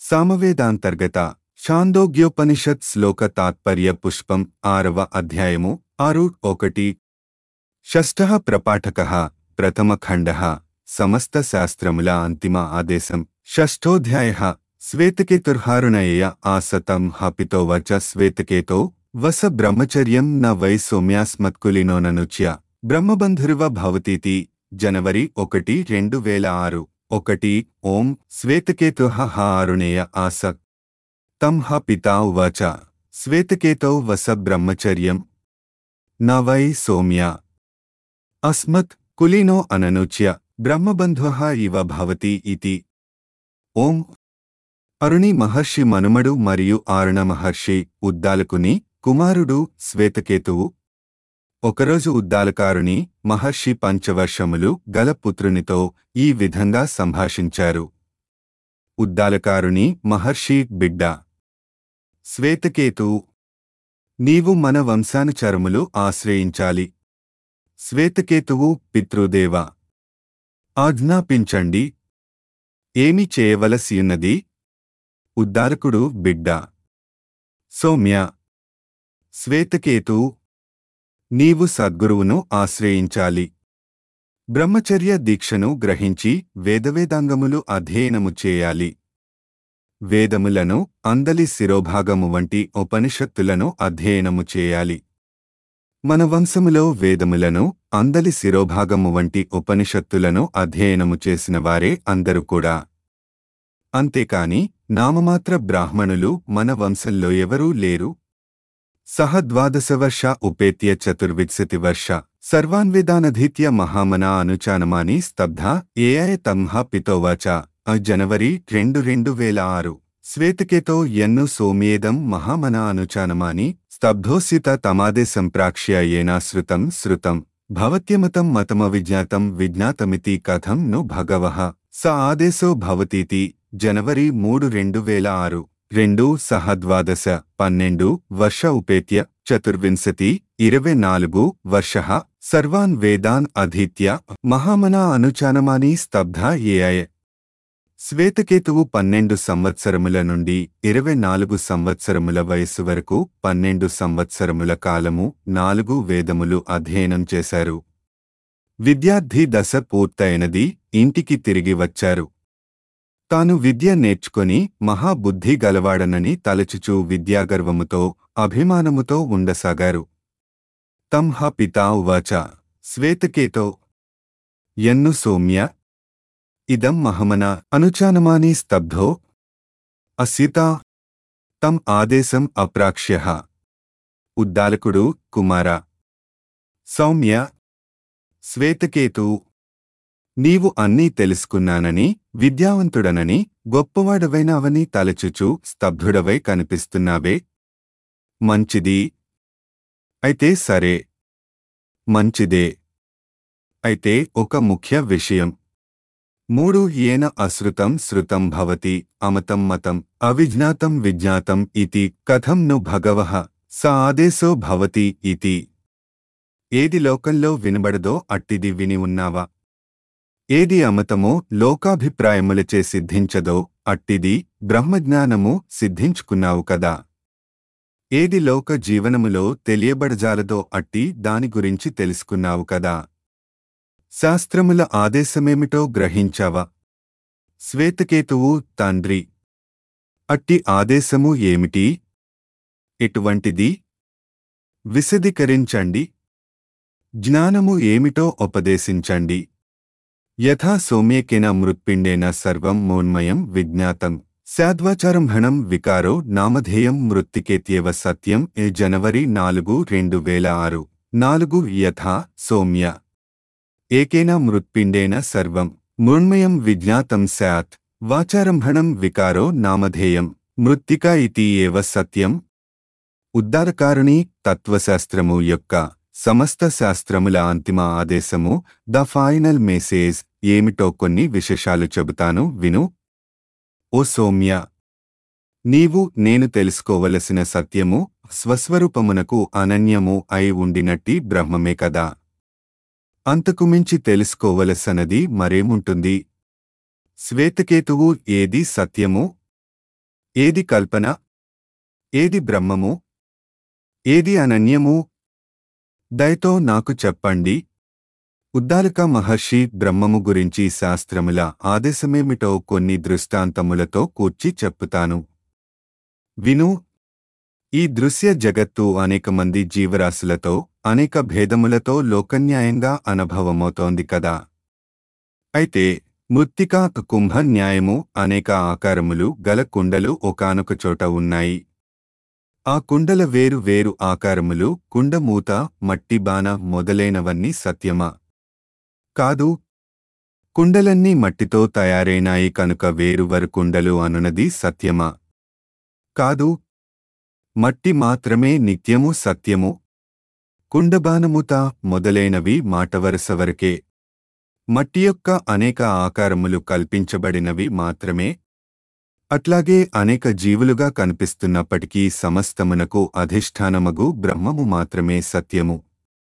సామవేదాంతర్గత షాందోగ్యోపనిషత్ శ్లోక తాత్పర్య పుష్పం ఆరవ అధ్యాయము ఆరు ఒకటి షష్ఠ ప్రపాఠక ప్రథమ ఖండ సమస్త శాస్త్రముల అంతిమ ఆదేశం షష్ఠోధ్యాయ శ్వేతకేతుర్హారుణయ ఆసతం హపితో వచ శ్వేతకేతో వస బ్రహ్మచర్యం న వై సౌమ్యాస్మత్కులినోననుచ్య బ్రహ్మబంధురివ భవతీతి జనవరి ఒకటి రెండు వేల ఆరు ఒకటి ఓం శ్వేతకేతు హారుణేయ ఆస తం హ పితా ఉవాచ శ్వేతకేతౌ వస బ్రహ్మచర్యం న వై సౌమ్య అస్మత్ కులీనో అననుచ్య బ్రహ్మబంధుః ఇవ భవతి ఇతి ఓం అరుణి మహర్షి మనుమడు మరియు ఆరుణ మహర్షి ఉద్దాలకుని కుమారుడు శ్వేతకేతువు ఒకరోజు ఉద్దాలకారుని మహర్షి పంచవర్షములు గల పుత్రునితో ఈ విధంగా సంభాషించారు ఉద్దాలకారుని మహర్షి బిడ్డ శ్వేతకేతు నీవు మన వంశానుచరములు ఆశ్రయించాలి శ్వేతకేతువు పితృదేవ ఆజ్ఞాపించండి ఏమి చేయవలసియున్నది ఉద్దారకుడు బిడ్డ సౌమ్య శ్వేతకేతు నీవు సద్గురువును ఆశ్రయించాలి బ్రహ్మచర్య దీక్షను గ్రహించి వేదవేదాంగములు అధ్యయనము చేయాలి వేదములను అందలి శిరోభాగము వంటి ఉపనిషత్తులను అధ్యయనము చేయాలి మన వంశములో వేదములను అందలి శిరోభాగము వంటి ఉపనిషత్తులను అధ్యయనము చేసిన వారే అందరూ కూడా అంతేకాని నామమాత్ర బ్రాహ్మణులు మన వంశంలో ఎవరూ లేరు సహ ద్వాదశవర్ష ఉపేత్య చతుర్వింశతి వర్ష సర్వాన్వేదానధీత్య మహామనా అనుచానమాని స్తబ్ధ ఏఐ తంహ పితోవాచ అ జనవరి రెండు రెండు వేల ఆరు శ్వేతకేతో ఎన్ను సోమేదం మహామనా అనుచానమాని స్తబ్ధోసిత తమాదే సంప్రాక్ష్య ఏనాశ్రుతం శృతం భవత్యమతం మతమవిజ్ఞాతం విజ్ఞాతమితి కథం ను భగవః స ఆదేశో భవతీతి జనవరి మూడు రెండు వేల ఆరు రెండు సహ ద్వాదశ పన్నెండు వర్ష ఉపేత్య చతుర్వింశతి ఇరవై నాలుగు వర్ష సర్వాన్ వేదాన్ అధీత్య మహామనా అనుచానమాని స్తబ్ధ ఏఐ శ్వేతకేతువు పన్నెండు సంవత్సరముల నుండి ఇరవై నాలుగు సంవత్సరముల వయస్సు వరకు పన్నెండు సంవత్సరముల కాలము నాలుగు వేదములు అధ్యయనం చేశారు విద్యార్థి దశ పూర్తయినది ఇంటికి తిరిగి వచ్చారు తాను విద్య నేర్చుకొని మహాబుద్ధి గలవాడనని తలచుచూ విద్యాగర్వముతో అభిమానముతో ఉండసాగారు తం హ పితా ఉవాచ శ్వేతకేతో ఎన్ను సౌమ్య ఇదం మహమన అనుచానమాని స్తబ్ధో అసిత తం ఆదేశం అప్రాక్ష్య ఉద్దాలకుడు కుమార సౌమ్య శ్వేతకేతు నీవు అన్నీ తెలుసుకున్నానని విద్యావంతుడనని గొప్పవాడవైనావని తలచుచూ స్తబ్ధుడవై కనిపిస్తున్నావే మంచిది అయితే సరే మంచిదే అయితే ఒక ముఖ్య విషయం మూడు ఏన అశ్రుతం శృతం భవతి అమతం మతం అవిజ్ఞాతం విజ్ఞాతం ఇతి కథం ను భగవః స ఆదేశో భవతి ఇతి ఏది లోకంలో వినబడదో అట్టిది విని ఉన్నావా ఏది అమతమో లోకాభిప్రాయములచే సిద్ధించదో అట్టిది బ్రహ్మజ్ఞానము సిద్ధించుకున్నావు కదా ఏది లోక జీవనములో తెలియబడజాలదో అట్టి దాని గురించి తెలుసుకున్నావు కదా శాస్త్రముల ఆదేశమేమిటో గ్రహించావా శ్వేతకేతువు తండ్రి అట్టి ఆదేశము ఏమిటి ఎటువంటిది విశదీకరించండి జ్ఞానము ఏమిటో ఉపదేశించండి యథా సౌమ్యేకేన మృత్పిండేన సర్వం మోన్మయం విజ్ఞాతం శాద్వాచారంభణం వికారో నామధేయం మృత్తికేత్యేవ సత్యం ఏ జనవరి నాలుగు రెండు వేల ఆరు నాలుగు యథా సౌమ్య ఏకేన మృత్పిండేన సర్వం మృణ్మయం విజ్ఞాతం స్యాత్ వాచారంభణం వికారో నామధేయం మృత్తికా ఇతి ఏవ సత్యం ఉద్దారకారుని తత్వశాస్త్రము యొక్క సమస్త శాస్త్రముల అంతిమ ఆదేశము ద ఫైనల్ మెసేజ్ ఏమిటో కొన్ని విశేషాలు చెబుతాను విను ఓ సౌమ్య నీవు నేను తెలుసుకోవలసిన సత్యము స్వస్వరూపమునకు అనన్యము అయి ఉండినట్టి బ్రహ్మమే కదా అంతకుమించి తెలుసుకోవలసనది మరేముంటుంది శ్వేతకేతువు ఏది సత్యము ఏది కల్పన ఏది బ్రహ్మము ఏది అనన్యము దయతో నాకు చెప్పండి ఉద్దాలక మహర్షి బ్రహ్మము గురించి శాస్త్రముల ఆదేశమేమిటో కొన్ని దృష్టాంతములతో కూర్చి చెప్పుతాను విను ఈ దృశ్య జగత్తు అనేక మంది జీవరాశులతో అనేక భేదములతో లోకన్యాయంగా అనుభవమవుతోంది కదా అయితే మృత్తికా కుంభ న్యాయము అనేక ఆకారములు గల కుండలు ఒకానొక చోట ఉన్నాయి ఆ కుండల వేరు వేరు ఆకారములు కుండమూత మట్టిబాన మొదలైనవన్నీ సత్యమా కాదు కుండలన్నీ మట్టితో తయారైనాయి కనుక వేరువరు కుండలు అనునది సత్యమా కాదు మట్టి మాత్రమే నిత్యము సత్యము కుండబానముత మొదలైనవి మాటవరస వరకే మట్టి యొక్క అనేక ఆకారములు కల్పించబడినవి మాత్రమే అట్లాగే అనేక జీవులుగా కనిపిస్తున్నప్పటికీ సమస్తమునకు అధిష్టానమగు బ్రహ్మము మాత్రమే సత్యము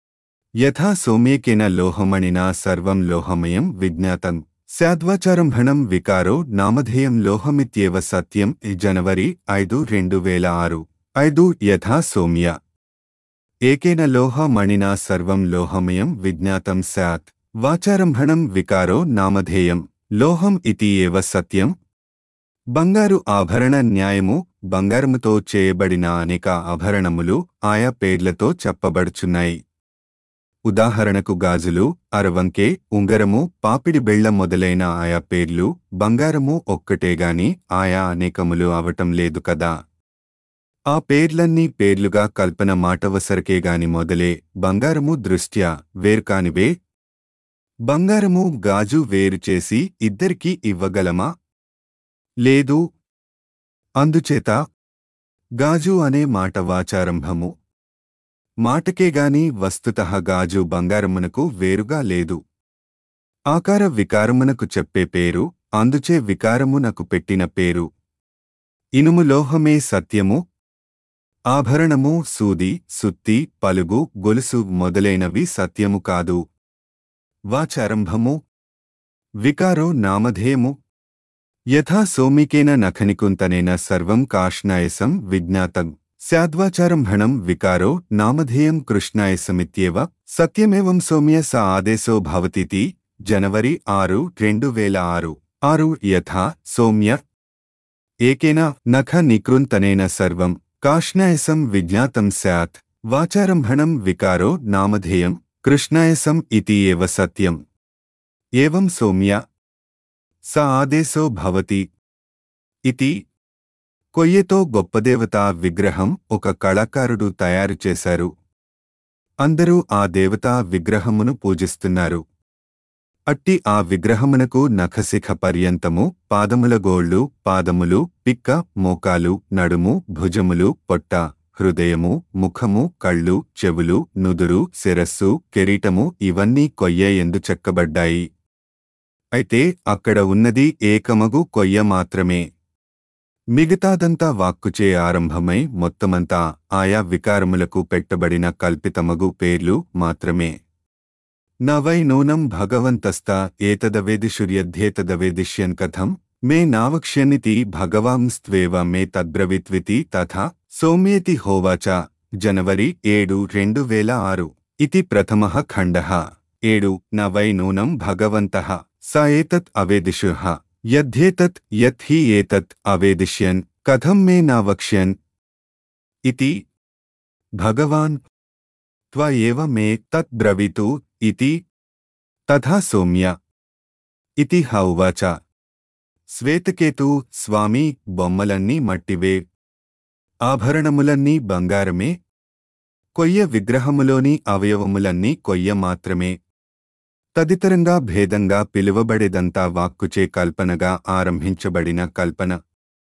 యథా సౌమ్యేకేన లోహమణినా సర్వం లోహమయం విజ్ఞాతం శాద్వాచారంభణం వికారో నామధేయం లోహమిత్యేవ సత్యం ఈ జనవరి ఐదు రెండు వేల ఆరు ఐదు యథా సౌమ్య ఏకేన లోహమణినా సర్వం లోహమయం విజ్ఞాతం స్యాత్ వాచారంభణం వికారో నామధేయం లోహం ఇతి ఏవ సత్యం బంగారు ఆభరణ న్యాయము బంగారముతో చేయబడిన అనేక ఆభరణములు ఆయా పేర్లతో చెప్పబడుచున్నాయి ఉదాహరణకు గాజులు అరవంకే ఉంగరము పాపిడి బెళ్ల మొదలైన ఆయా పేర్లు బంగారము ఒక్కటేగాని ఆయా అనేకములు అవటం లేదు కదా ఆ పేర్లన్నీ పేర్లుగా కల్పన మాటవసరకేగాని మొదలే బంగారము దృష్ట్యా వేరుకానివే బంగారము గాజు వేరు చేసి ఇద్దరికీ ఇవ్వగలమా లేదు అందుచేత గాజు అనే మాట వాచారంభము మాటకేగాని వస్తుతః గాజు బంగారమునకు వేరుగా లేదు ఆకార వికారమునకు చెప్పే పేరు అందుచే వికారమునకు పెట్టిన పేరు ఇనుము లోహమే సత్యము ఆభరణము సూది సుత్తి పలుగు గొలుసు మొదలైనవి సత్యము కాదు వాచారంభము వికారో నామధేయము యథా సోమికేన నఖనికుంతనేన సర్వం కాష్ణాయసం విజ్ఞాతం స్యాద్వాచారంభణం వికారో నామధేయం కృష్ణాయసమిత్యేవ సత్యమేవం సౌమ్య స ఆదేశో భవతితి జనవరి ఆరు రెండు వేల ఆరు ఆరు యథా సౌమ్య ఏకేన నఖ నికృంతనేన సర్వం కాష్ణాయసం విజ్ఞాతం స్యాత్ వాచారంభణం వికారో నామధేయం కృష్ణాయసం ఇతి ఏవ సత్యం ఏవం సౌమ్య స ఆదేశో భవతి ఇతి కొయ్యతో గొప్పదేవతా విగ్రహం ఒక కళాకారుడు తయారు చేశారు అందరూ ఆ దేవతా విగ్రహమును పూజిస్తున్నారు అట్టి ఆ విగ్రహమునకు నఖశిఖ పర్యంతము పాదముల గోళ్ళు పాదములు పిక్క మోకాలు నడుము భుజములు పొట్ట హృదయము ముఖము కళ్ళు చెవులు నుదురు శిరస్సు కెరీటము ఇవన్నీ కొయ్య ఎందు చెక్కబడ్డాయి అయితే అక్కడ ఉన్నది ఏకమగు కొయ్య మాత్రమే మిగతాదంతా వాక్కుచే ఆరంభమై మొత్తమంతా ఆయా వికారములకు పెట్టబడిన కల్పితమగు పేర్లు మాత్రమే నవై నూనం భగవంతస్త ఏతదవేదిషుర్యధ్యేతదవేదిష్యన్ కథం మే నావక్ష్యనితి భగవాంస్త్వేవ మే తద్బ్రవిత్వితి తథా సౌమ్యేతి హోవాచ జనవరి ఏడు రెండు వేల ఆరు ఇతి ప్రథమః ఖండః ఏడు న వై నూనం భగవంతః స ఏతత్ అవేదిషుః యద్ధేతత్ యత్ హి ఏతత్ అవేదిష్యన్ కథం మే నావక్ష్యన్ ఇతి భగవాన్ త్వ ఏవ మే తత్ బ్రవీతు ఇతి తథా సౌమ్య ఇతి హ ఉవాచ శ్వేతకేతు స్వామి బొమ్మలన్నీ మట్టివే ఆభరణములన్నీ బంగారమే కొయ్య విగ్రహములోని అవయవములన్నీ కొయ్య మాత్రమే తదితరంగా భేదంగా పిలువబడేదంతా వాక్కుచే కల్పనగా ఆరంభించబడిన కల్పన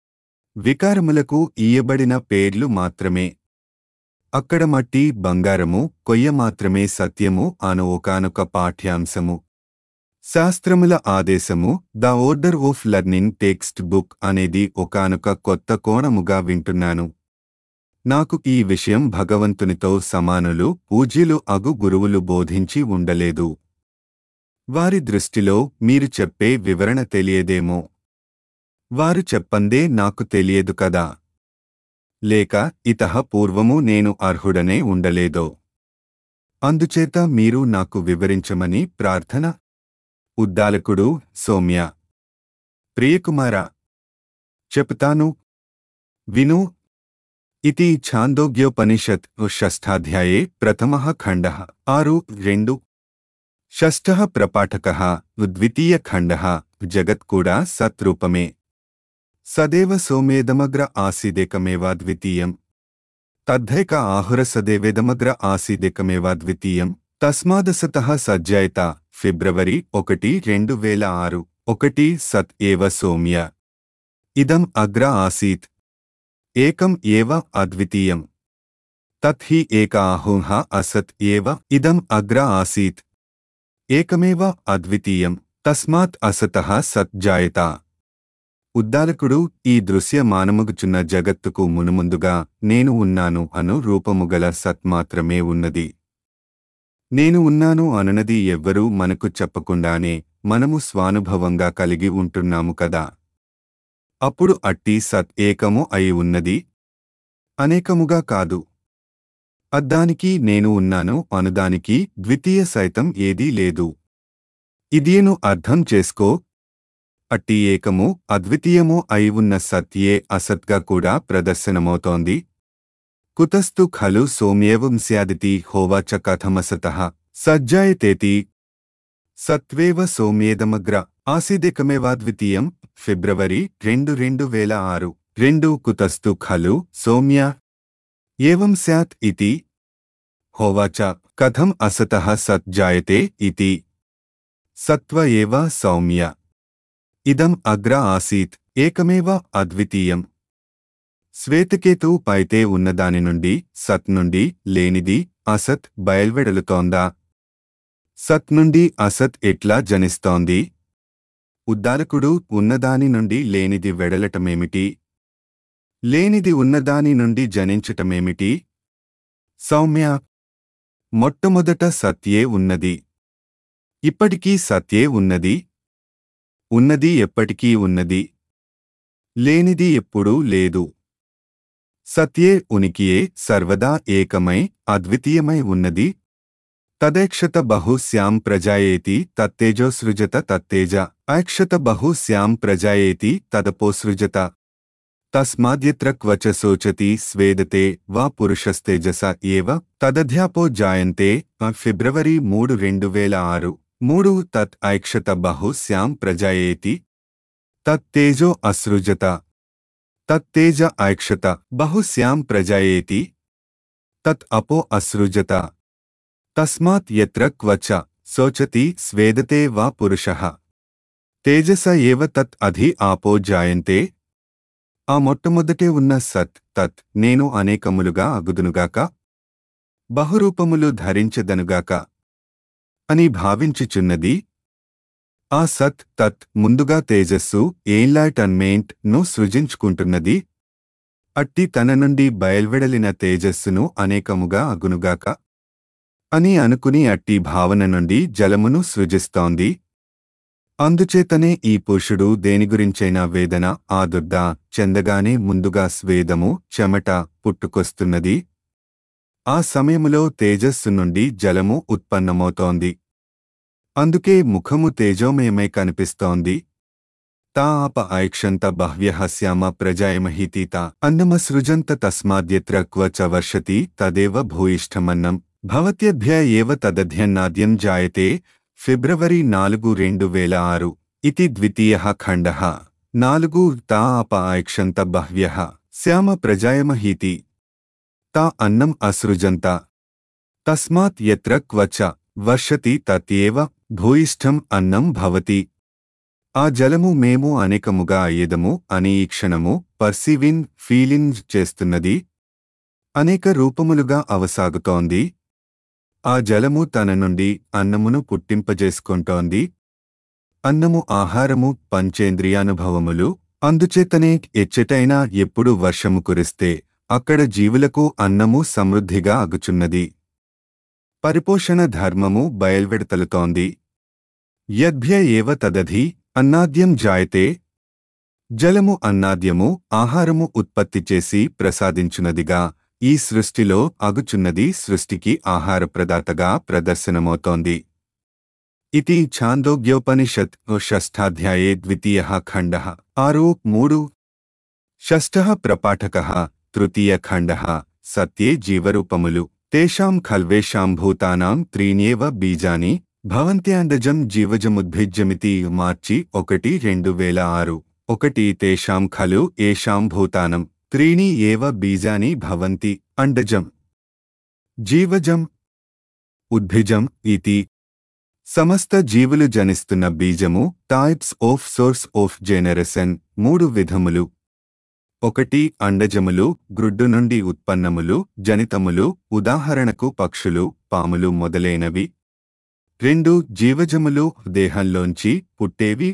వికారములకు ఈయబడిన పేర్లు మాత్రమే అక్కడ మట్టి బంగారము కొయ్య మాత్రమే సత్యము అను ఒకానొక పాఠ్యాంశము శాస్త్రముల ఆదేశము the order of learning textbook అనేది ఒకానొక కొత్త కోణముగా వింటున్నాను నాకు ఈ విషయం భగవంతునితో సమానులు పూజ్యులు అగు గురువులు బోధించి ఉండలేదు వారి దృష్టిలో మీరు చెప్పే వివరణ తెలియదేమో వారు చెప్పందే నాకు తెలియదు కదా లేక ఇతః పూర్వము నేను అర్హుడనే ఉండలేదో అందుచేత మీరు నాకు వివరించమని ప్రార్థన ఉద్దాలకుడు సౌమ్య ప్రియకుమార చెప్తాను విను ఇది ఛాందోగ్యోపనిషత్ షష్ఠాధ్యాయే ప్రథమః ఖండః ఆరు రెండు షష్ఠः ప్రపాఠకः ద్వితీయ ఖండः జగత్ కూడా సత్రూపమే సదేవ సోమేదమగ్ర ఆసీదేకమేవాద్వితీయం తద్ధైక ఆహుర సదేవేదమగ్ర ఆసీదేకమేవాద్వితీయం తస్మాదసతః సజ్జాయత ఫిబ్రవరి ఒకటి రెండు వేల ఆరు ఒకటి సత్ ఏవ సోమ్య ఇదం అగ్ర ఆసీత్ ఏకం ఏవ అద్వితీయం తత్ హి ఏక ఆహుః అసత్ ఏవ ఇదం అగ్ర ఆసీత్ ఏకమేవ అద్వితీయం తస్మాత్ అసతః సత్ జాయత ఉద్దాలకుడు ఈ దృశ్య మానముగుచున్న జగత్తుకు మునుముందుగా నేను ఉన్నాను అను రూపముగల సత్ మాత్రమే ఉన్నది నేను ఉన్నాను అననది ఎవ్వరూ మనకు చెప్పకుండానే మనము స్వానుభవంగా కలిగి ఉంటున్నాము కదా అప్పుడు అట్టి సత్ ఏకము అయి ఉన్నది అనేకముగా కాదు అద్దానికి నేను ఉన్నాను అనుదానికి ద్వితీయ సైతం ఏదీ లేదు ఇదియను అర్థం చేసుకో అట్టి ఏకము అద్వితీయము అయి ఉన్న సత్యే అసత్గా కూడా ప్రదర్శనమవుతోంది కుతస్తు ఖలు సోమ్యేవం స్యాదితి హోవాచ కథమసతః సజ్జాయతేతి సత్వేవ సోమ్యేదమగ్ర ఆసీదికమేవాద్వితీయం ఫిబ్రవరి రెండు రెండు వేల ఆరు రెండు కుతస్తు ఖలు సౌమ్య ఏవం స్యాత్ ఇతి హోవాచ కథం అసతః సత్ జాయతే ఇతి సత్వ ఏవ సౌమ్య ఇదం అగ్ర ఆసీత్ ఏకమేవ అద్వితీయం శ్వేతకేతు పైతే ఉన్నదాని నుండి సత్ నుండి లేనిది అసత్ బయల్వెడలుతోందా సత్ నుండి అసత్ ఎట్లా జనిస్తోంది ఉద్దాలకుడు ఉన్నదాని నుండి లేనిది వెడలటమేమిటి లేనిది ఉన్నదాని నుండి జనించటమేమిటి సౌమ్య మొట్టమొదట సత్యే ఉన్నది ఇప్పటికీ సత్యే ఉన్నది ఉన్నది ఎప్పటికీ ఉన్నది లేనిది ఎప్పుడూ లేదు సత్యే ఉనికియే సర్వదా ఏకమై అద్వితీయమై ఉన్నది తదేక్షత బహు శ్యాం ప్రజాయేతి తత్తేజో సృజత తత్తేజ ఐక్షత బహు శ్యాం ప్రజాయేతి తదపోసృజత తస్మాద్యత్ర క్వచ శోచతి స్వేదతే వా పురుషస్తేజస ఏవ తదధ్యాపో జాయంతే ఫిబ్రవరి మూడు రెండు వేల ఆరు మూడు తత్ ఐక్షత బహు శ్యాం ప్రజాయేతి తత్తేజో అసృజత తత్తేజ ఐక్షత బహు శ్యాం ప్రజాయేతి తత్ అపో అసృజత తస్మాత్ యత్ర క్వచ శోచతి స్వేదతే వా పురుషః తేజస ఏవ తత్ అధి ఆపో జాయంతే ఆ మొట్టమొదటే ఉన్న సత్ తత్ నేను అనేకములుగా అగుదునుగాక బహురూపములు ధరించదనుగాక అని భావించుచున్నది ఆ సత్ తత్ ముందుగా తేజస్సు ఎయిన్లైటన్మెంట్ ను సృజించుకుంటున్నది అట్టి తన నుండి బయల్వెడలిన తేజస్సును అనేకముగా అగునుగాక అని అనుకుని అట్టి భావన నుండి జలమును సృజిస్తోంది అందుచేతనే ఈ పురుషుడు దేని గురించైనా వేదన ఆదుర్ద చెందగానే ముందుగా స్వేదము చెమట పుట్టుకొస్తున్నది ఆ సమయములో తేజస్సు నుండి జలము ఉత్పన్నమవుతోంది అందుకే ముఖము తేజోమయమై కనిపిస్తోంది తా ఆప ఐక్షంత బహ్వ్యః శ్యామ ప్రజాయమహీతీత అన్నమసృజంత తస్మాద్యత్ర క్వచ వర్షతి తదేవ భూయిష్టమన్నం భవత్యభ్య ఏవ తదధ్యన్నాద్యం జాయతే ఫిబ్రవరి నాలుగు రెండు వేల ఆరు ఇది ద్వితీయ ఖండ నాలుగు తా అప ఐక్షంత బహ్వ్య శ్యామ ప్రజాయమహీతి తా అన్నం అసృజంత తస్మాత్ యత్ర క్వచ వర్షతి తత్యేవ భూయిష్టం అన్నం భవతి ఆ జలము మేము అనేకముగా అయ్యేదము అని ఈ క్షణము పర్సీవిన్ ఫీలింగ్ చేస్తున్నది అనేక రూపములుగా అవసాగుతోంది ఆ జలము తన నుండి అన్నమును పుట్టింపజేసుకుంటోంది అన్నము ఆహారము పంచేంద్రియానుభవములు అందుచేతనే ఎచ్చటైనా ఎప్పుడు వర్షము కురిస్తే అక్కడ జీవులకు అన్నము సమృద్ధిగా అగుచున్నది పరిపోషణ ధర్మము బయల్వెడతలుతోంది యద్భ్య ఏవ తదధి అన్నాద్యం జాయతే జలము అన్నాద్యము ఆహారము ఉత్పత్తి చేసి ప్రసాదించునదిగా ఈ సృష్టిలో అగుచున్నది సృష్టికి ఆహార ప్రదాతగా ప్రదర్శనమవుతోంది ఇది ఛాందోగ్యోపనిషత్ షష్ఠాధ్యాయే ద్వితీయ ఖండ ఆరు మూడు షష్ఠ ప్రపాఠక తృతీయ ఖండ సత్యే జీవరూపములు తేషాం ఖల్వేషాం భూతానాం త్రీణ్యేవ బీజాని భవంత్యాండజం జీవజముద్భిజ్యమితి మార్చి ఒకటి రెండు వేల ఆరు ఒకటి తేషాం ఖలు ఏషాం భూతానం త్రీణి ఏవ బీజాని భవంతి అండజం జీవజం ఉద్భిజం ఇతి సమస్త జీవులు జనిస్తున్న బీజము types of source of generation మూడు విధములు ఒకటి అండజములు గ్రుడ్డు నుండి ఉత్పన్నములు జనితములు ఉదాహరణకు పక్షులు పాములు మొదలైనవి రెండు జీవజములు దేహంలోంచి పుట్టేవి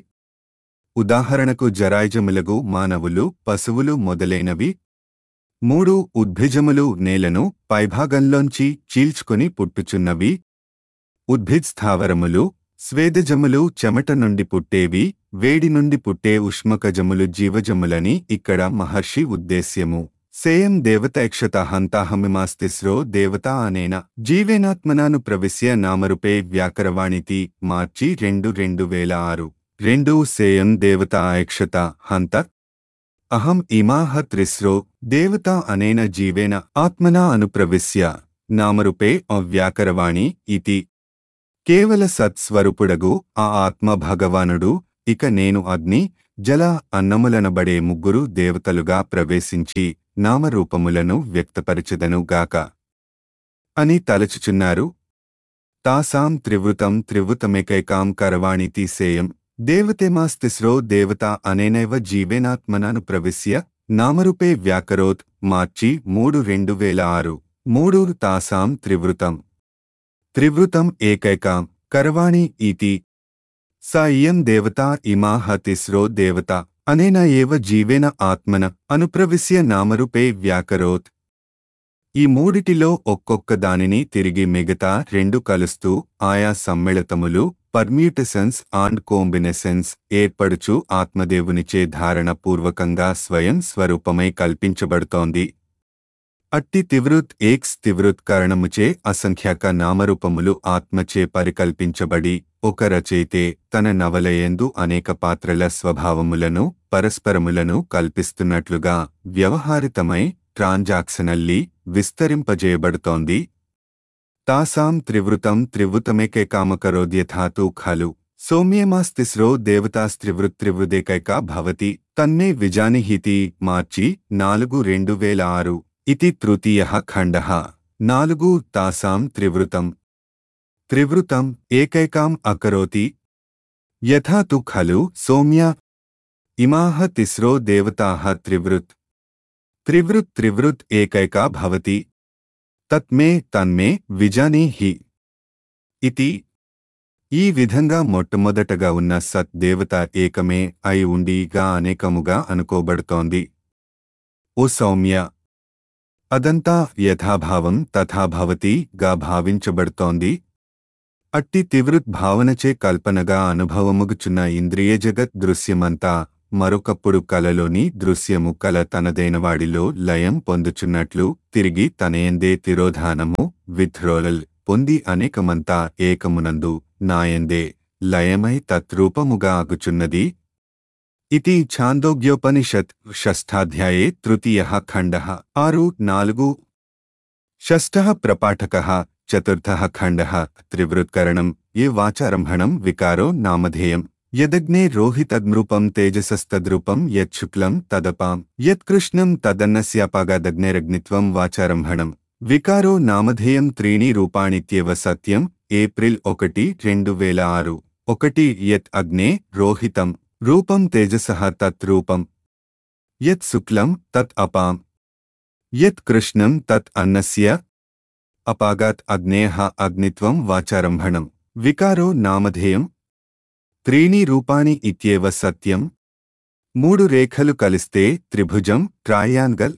ఉదాహరణకు జరాయుజములగు మానవులు పశువులు మొదలైనవి మూడు ఉద్భిజములు నేలను పైభాగంలోంచి చీల్చుకొని పుట్టుచున్నవి ఉద్భిజ్ స్థావరములు స్వేదజములు చెమట నుండి పుట్టేవి వేడి నుండి పుట్టే ఉష్మకజములు జీవజములని ఇక్కడ మహర్షి ఉద్దేశ్యము సేయం దేవతైక్షత హంతాహమిమాస్తిస్రో దేవత అనేన జీవేనాత్మనాను ప్రవిశ్య నామరూపే వ్యాకరవాణితి మార్చి రెండు రెండు వేల ఆరు రెండు సేయం దేవత ఐక్షత హంత అహం ఇమాహ త్రిస్రో దేవత అనేన జీవేన ఆత్మనా అనుప్రవిశ్య నామరూపే అవ్యాకరవాణి ఇతి కేవల సత్స్వరూపుడగు ఆ ఆత్మ భగవానుడు ఇక నేను అగ్ని జల అన్నములనబడే ముగ్గురు దేవతలుగా ప్రవేశించి నామరూపములను వ్యక్తపరచెదను గాక అని తలచుచున్నారు తాసాం త్రివృతం త్రివృతమేకైకాం కరవాణి తీసేయం దేవతేమాస్తిస్రో దేవత అనేనైవ జీవేనాత్మనాను ప్రవిశ్య నామరూపే వ్యాకరోత్ మార్చి మూడు రెండు వేల ఆరు మూడు తాసాం త్రివృతం త్రివృతం ఏకైకాం కరవాణి ఇతి స ఇయం దేవత ఇమాహ తిస్రో దేవత అనేన ఏవ జీవేన ఆత్మన అనుప్రవిశ్య నామరూపే వ్యాకరోత్ ఈ మూడిటిలో ఒక్కొక్క దానిని తిరిగి మిగతా రెండు కలుస్తూ ఆయా సమ్మిళతములు పర్మ్యూటసన్స్ అండ్ కోంబినేషన్స్ ఏర్పడుచు ఆత్మదేవునిచే ధారణ పూర్వకంగా స్వయం స్వరూపమై కల్పించబడుతోంది అట్టి తివృత్ ఏక్స్ తివృత్ కారణముచే అసంఖ్యాక నామరూపములు ఆత్మచే పరికల్పించబడి ఒక రచయితే తన నవలయందు అనేక పాత్రల స్వభావములను పరస్పరములను కల్పిస్తున్నట్లుగా వ్యవహారితమై ట్రాన్జాక్షనల్లీ విస్తరింపజేయబడుతోంది తాసాం త్రివృతం త్రివృతమేకైకామకరోద్యథాతు ఖలు సౌమ్యమాస్తిస్రో దేవతాస్త్రివృత్త్రివృదేకైకా భవతి తన్మే విజానిహితి మార్చి నాలుగు రెండు వేల ఆరు ఇతి తృతీయ ఖండ నాలుగు తాసాం త్రివృతం త్రివృతం ఏకైకాం అకరోతి యథా తు ఖలు సౌమ్య ఇమాహ తిస్రో దేవతాః త్రివృత్ త్రివృత్ త్రివృత్ ఏకైకా భవతి తత్మే తన్మే విజానీ హి ఇతి ఈ విధంగా మొట్టమొదటగా ఉన్న సత్ దేవత ఏకమే అయి ఉండిగా అనేకముగా అనుకోబడుతోంది ఓ సౌమ్య అదంతా యథాభావం తథాభవతి గా భావించబడుతోంది అట్టి తివృత్ భావనచే కల్పనగా అనుభవముగుచున్న ఇంద్రియ జగత్ దృశ్యమంతా మరొకప్పుడు కలలోని దృశ్యము కల తనదైనవాడిలో లయం పొందుచున్నట్లు తిరిగి తనయందే తిరోధానము విథ్రోలల్ పొంది అనేకమంతా ఏకమునందు నాయందే లయమై తత్రూపముగా ఆగుచున్నది ఇది ఛాందోగ్యోపనిషత్ షష్ఠాధ్యాయే తృతీయ ఖండ ఆరు నాలుగు షష్ఠ ప్రపాఠక చతుర్థ ఖండ త్రివృత్కరణం ఏ వాచారంభణం వికారో నామధేయం యదగ్నే రోహితద్నృపం తేజసస్తద్రూపం యచ్శుక్లం తదపాం యత్కృష్ణం తదన్నస్యాపాగాదగ్నేరగ్నిత్వం వాచారంభణం వికారో నామధేయం త్రీణి రూపాణిత్యేవ సత్యం ఏప్రిల్ ఒకటి రెండు వేల ఆరు ఒకటి యత్ అగ్నే రోహితం రూపం తేజసః తత్ రూపం యత్ శుక్లం తత్ అపాం యత్ కృష్ణం తత్ అన్నస్య అపాగాత్ అగ్నేః అగ్నిత్వం వాచారంభణం వికారో నామధేయం త్రీణి రూపాణి ఇత్యేవ సత్యం మూడు రేఖలు కలిస్తే త్రిభుజం ట్రాయాంగల్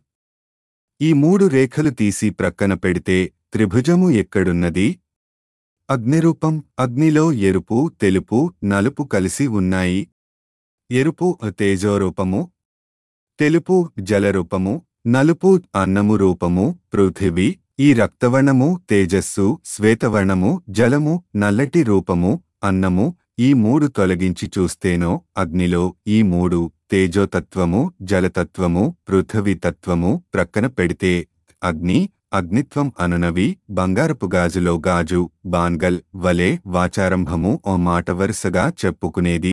ఈ మూడు రేఖలు తీసి ప్రక్కన పెడితే త్రిభుజము ఎక్కడున్నది అగ్నిరూపం అగ్నిలో ఎరుపు తెలుపు నలుపు కలిసి ఉన్నాయి ఎరుపు తేజోరూపము తెలుపు జలరూపము నలుపు అన్నము రూపము పృథివీ ఈ రక్తవర్ణము తేజస్సు శ్వేతవర్ణము జలము నల్లటి రూపము అన్నము ఈ మూడు తొలగించి చూస్తేనో అగ్నిలో ఈ మూడు తేజోతత్వము జలతత్వము పృథివీతత్వము ప్రక్కన పెడితే అగ్ని అగ్నిత్వం అనునవి బంగారపు గాజులో గాజు బాన్గల్ వలె వాచారంభము ఓ మాట వరుసగా చెప్పుకునేది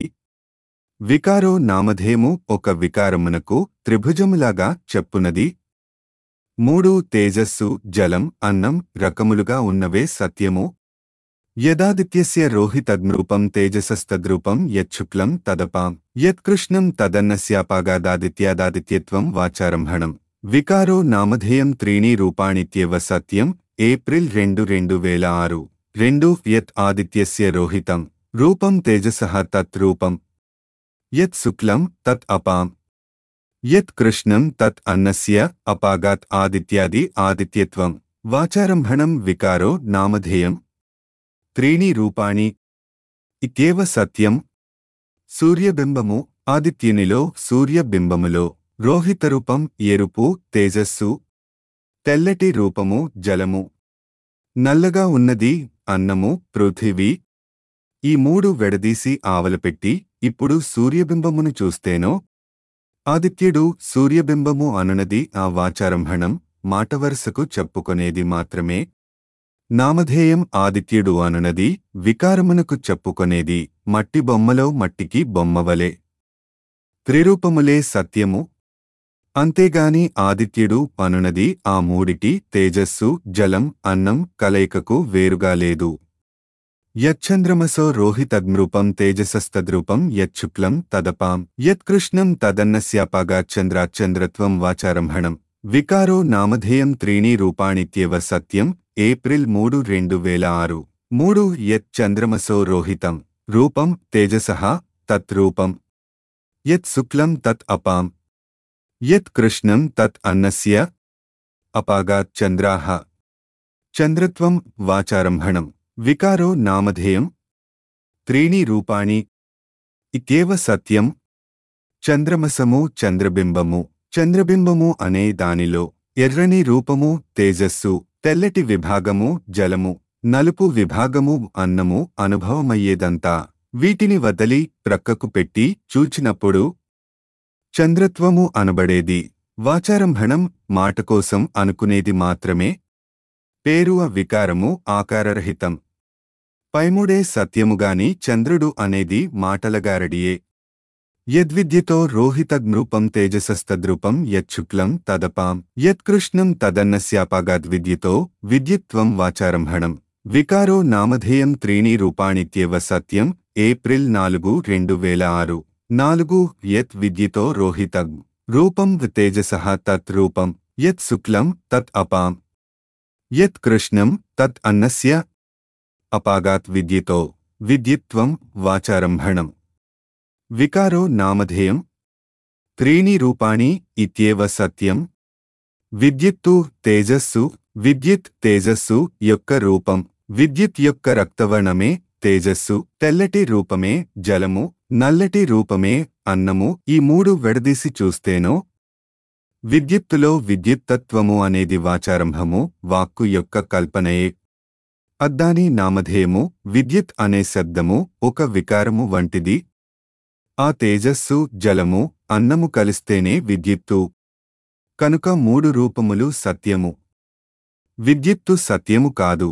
వికారో నామధేయము ఒక వికారమునకు త్రిభుజములాగా చెప్పునది మూడు తేజస్సు జలం అన్నం రకములుగా ఉన్నవే సత్యము యదాదిత్యస్య రోహితగ్నరూపం తేజసస్తద్రూపం యచ్చుక్లం తదపాం యత్కృష్ణం తదన్నస్యాపాగాదాదిత్యాదాదిత్యత్వం వాచారంభణం వికారో నామధేయం త్రీణి రూపాణిత్యేవ సత్యం ఏప్రిల్ రెండు రెండు వేల ఆరు రెండు యత్ ఆదిత్యస్య రోహితం రూపం తేజసః తత్ రూపం యత్ శుక్లం తత్ అపాం యత్ కృష్ణం తత్ అన్నస్య అపాగాత్ ఆదిత్యాది ఆదిత్యత్వం వాచారంభణం వికారో నామధేయం త్రీణి రూపాణి ఇత్యేవ సత్యం సూర్యబింబము ఆదిత్యునిలో సూర్యబింబములో రోహితరూపం ఎరుపు తేజస్సు తెల్లటి రూపము జలము నల్లగా ఉన్నది అన్నము పృథివీ ఈ మూడు వెడదీసి ఆవలపెట్టి ఇప్పుడు సూర్యబింబమును చూస్తేనో ఆదిత్యుడు సూర్యబింబము అనునది ఆ వాచారంభణం మాటవరుసకు చెప్పుకొనేది మాత్రమే నామధేయం ఆదిత్యుడు అనునది వికారమునకు చెప్పుకొనేది మట్టి బొమ్మలో మట్టికి బొమ్మవలే త్రిరూపములే సత్యము అంతేగాని ఆదిత్యుడు అనునది ఆ మూడిటి తేజస్సు జలం అన్నం కలయికకు వేరుగా లేదు యచ్చంద్రమసో రోహితగ్నృపం తేజసస్తద్రూపం యచ్చుక్లం తదపాం యత్కృష్ణం తదన్నస్యాపాగాచంద్రాచంద్రత్వం వాచారంభణం వికారో నామధేయం త్రీణి రూపాణిత్యేవ సత్యం ఏప్రిల్ మూడు రెండు వేల ఆరు మూడు యత్ చంద్రమసో రోహితం రూపం తేజసః తత్ రూపం యత్ శుక్లం తత్ అపాం యత్ కృష్ణం తత్ అన్నస్య అపాగాత్ చంద్రాః చంద్రత్వం వాచారంభణం వికారో నామధేయం త్రీణి రూపాణి ఇత్యేవ సత్యం చంద్రమసము చంద్రబింబము చంద్రబింబము అనే దానిలో ఎర్రని రూపము తేజస్సు తెల్లటి విభాగము జలము నలుపు విభాగము అన్నము అనుభవమయ్యేదంతా వీటిని వదలి ప్రక్కకు పెట్టి చూచినప్పుడు చంద్రత్వము అనబడేది వాచారంభణం మాటకోసం అనుకునేది మాత్రమే పేరు ఆ వికారము ఆకారరహితం పైముడే సత్యముగాని చంద్రుడు అనేది మాటలగారడియే యద్విద్యతో రోహితగ్నృపం తేజసస్తద్రూపం యచ్చుక్లం తదపాం యత్కృష్ణం తదన్నస్యాపాగాద్విద్యతో విద్యుత్వం వాచారంభణం వికారో నామధేయం త్రీణి రూపాణిత్యేవ సత్యం ఏప్రిల్ నాలుగు రెండు వేల ఆరు నాలుగు యత్ విద్యతో రోహితగ్ రూపం తేజసః తత్ రూపం యత్ శుక్లం తత్ అపాం యత్ కృష్ణం తత్ అన్నస్య అపాగాత్ విద్యతో విద్యుత్వం వాచారంభణం వికారో నామధేయం త్రీణి రూపాణి ఇత్యేవ సత్యం విద్యుత్తు తేజస్సు విద్యుత్ తేజస్సు యొక్క రూపం విద్యుత్ యొక్క రక్తవర్ణమే తేజస్సు తెల్లటి రూపమే జలము నల్లటి రూపమే అన్నము ఈ మూడు విడదీసి చూస్తేనో విద్యుత్తులో విద్యుత్తత్వము అనేది వాచారంభము వాక్కు యొక్క కల్పనయే అద్దాని నామధేయము విద్యుత్ అనే శబ్దము ఒక వికారము వంటిది ఆ తేజస్సు జలము అన్నము కలిస్తేనే విద్యుత్తు కనుక మూడు రూపములు సత్యము విద్యుత్తు సత్యము కాదు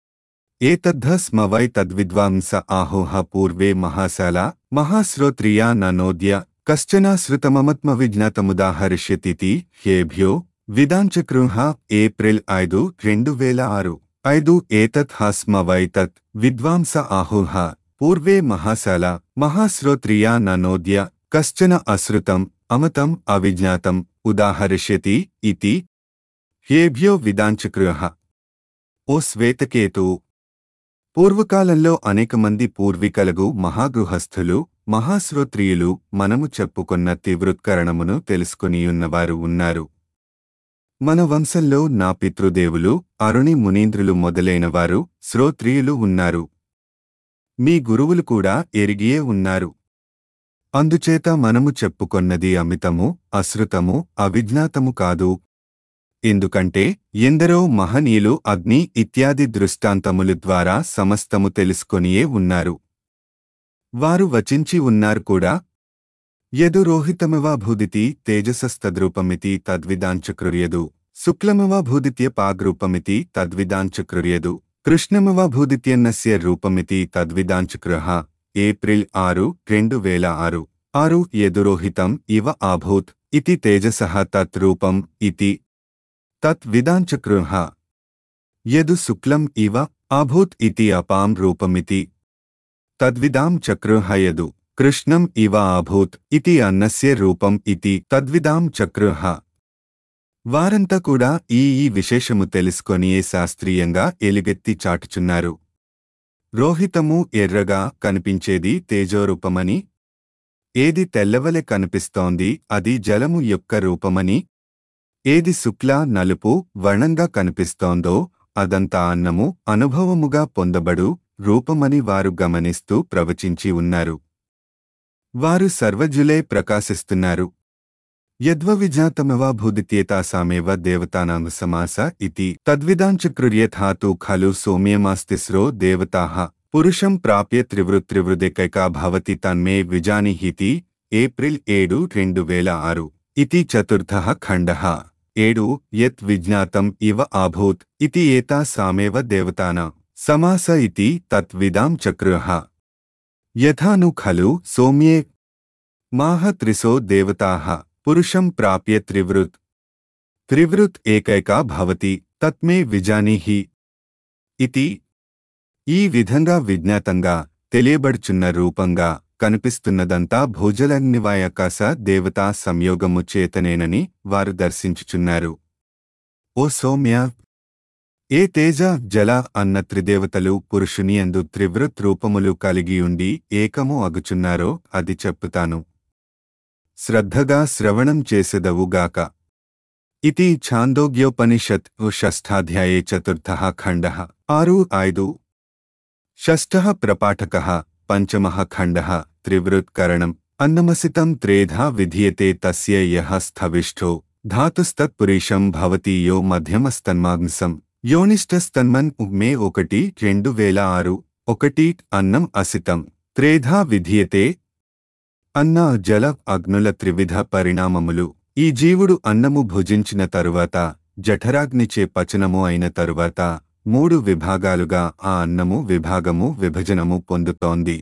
ఏతద్ధ స్మవై తద్విద్వాంస ఆహోహ పూర్వే మహాశాల మహాశ్రోత్రియా ననోద్య కశ్చనాశ్రుతమమత్మ విజ్ఞాతముదాహరిష్యతితి హేభ్యో విదాంచకృహ ఏప్రిల్ ఐదు రెండు వేల ఆరు ఐదు ఏతత్ హస్మవై తత్ విద్వాంస ఆహుహ పూర్వే మహాశాల మహాశ్రోత్రియా ననోద్య కశ్చన అశ్రుతం అమతం అవిజ్ఞాతం ఉదాహరిష్యతి ఇతి హేభ్యో విదాంచకృహ ఓ శ్వేతకేతు పూర్వకాలంలో అనేక మంది పూర్వీకలగు మహాగృహస్థులు మహాశ్రోత్రియులు మనము చెప్పుకున్న తీవృత్కరణమును తెలుసుకునియున్నవారు ఉన్నారు మన వంశంలో నా పితృదేవులు అరుణి మునీంద్రులు మొదలైనవారు శ్రోత్రియులు ఉన్నారు మీ గురువులు కూడా ఎరిగియే ఉన్నారు అందుచేత మనము చెప్పుకొన్నది అమితము అశ్రుతము అవిజ్ఞాతము కాదు ఎందుకంటే ఎందరో మహనీయులు అగ్ని ఇత్యాది దృష్టాంతములు ద్వారా సమస్తము తెలుసుకొనియే ఉన్నారు వారు వచించి ఉన్నారు కూడా యదురోహితమివాభూదితి తేజసస్తద్రూపమితి తద్విదాంచకృర్యదు శుక్లమివాభూదిత్యపాగ్రూపమితి తద్విదాంచకృర్యదు కృష్ణమివాభూదిత్యన్నస్య రూపమితి తద్విదాంచకృహ ఏప్రిల్ ఆరు రెండు వేల ఆరు ఆరు యదురోహితం ఇవ ఆభూత్ ఇతి తేజసః తత్ రూపం ఇతి తత్ విదాంచకృహ యదు శుక్లం ఇవ ఆభూత్ ఇతి అపాం రూపమితి తద్విదాం చక్రుహ యదు కృష్ణం ఇవ ఆభూత్ ఇతి అన్నస్య రూపం ఇతి తద్విదాం చక్రుహ వారంతా కూడా ఈ ఈ విశేషము తెలుసుకొనియే శాస్త్రీయంగా ఎలుగెత్తి చాటుచున్నారు రోహితము ఎర్రగా కనిపించేది తేజోరూపమని ఏది తెల్లవలె కనిపిస్తోంది అది జలము యొక్క రూపమని ఏది శుక్ల నలుపు వర్ణంగా కనిపిస్తోందో అదంతా అన్నము అనుభవముగా పొందబడు రూపమని వారు గమనిస్తూ ప్రవచించి ఉన్నారు వారు సర్వజులే ప్రకాశిస్తున్నారు యద్వవిజాతమివాభూదిత్యేతాసామేవ దేవతానాం సమాస ఇతి తద్విదాంచకృర్యథాతు ఖలు సౌమ్యమాస్తిస్రో దేవతాః పురుషం ప్రాప్య త్రివృత్రివృదేకైకా భవతి తన్మే విజానిహితి ఏప్రిల్ ఏడు రెండు వేల ఆరు ఇతి చతుర్థః ఖండః ఏడు యత్ విజ్ఞాతం ఇవ ఆభూత్ ఇతి ఏతా సామేవ దేవతానా సమాస ఇతి తత్విదాం చక్రుః యథాను ఖలు సౌమ్యే మాహ త్రిసో దేవతాః పురుషం ప్రాప్య త్రివృత్ త్రివృత్ ఏకైకా భవతి తత్మే విజానీహి ఇతి ఈ విధంగా విజ్ఞాతంగా తెలియబడుచున్న రూపంగా కనిపిస్తున్నదంతా భూజలగ్నివాయాకాశ దేవతా సంయోగము చేతనేనని వారు దర్శించుచున్నారు ఓ సౌమ్య ఏ తేజ జల అన్న త్రిదేవతలు పురుషుని అందు త్రివృత్ రూపములు కలిగియుండి ఏకము అగుచున్నారో అది చెప్పుతాను శ్రద్ధగా శ్రవణం చేసెదవుగాక ఇతి ఛాందోగ్యోపనిషత్ షష్ఠాధ్యాయే చతుర్థः ఖండः ఆరు ఐదు షష్ఠः ప్రపాఠకः పంచమः ఖండः త్రివృత్కరణం అన్నమసితం త్రేధా విధీయతే తస్య యః స్థవిష్ఠో ధాతుస్తత్పురీషం భవతి యో మధ్యమస్తన్మాంసం యోనిష్టస్తన్మన్ మే ఒకటి రెండు వేల ఆరు ఒకటి అన్నం అసితం త్రేధా విధీయతే అన్న జల అగ్నుల త్రివిధ పరిణామములు ఈ జీవుడు అన్నము భుజించిన తరువాత జఠరాగ్నిచే పచనము అయిన తరువాత మూడు విభాగాలుగా ఆ అన్నము విభాగము విభజనము పొందుతోంది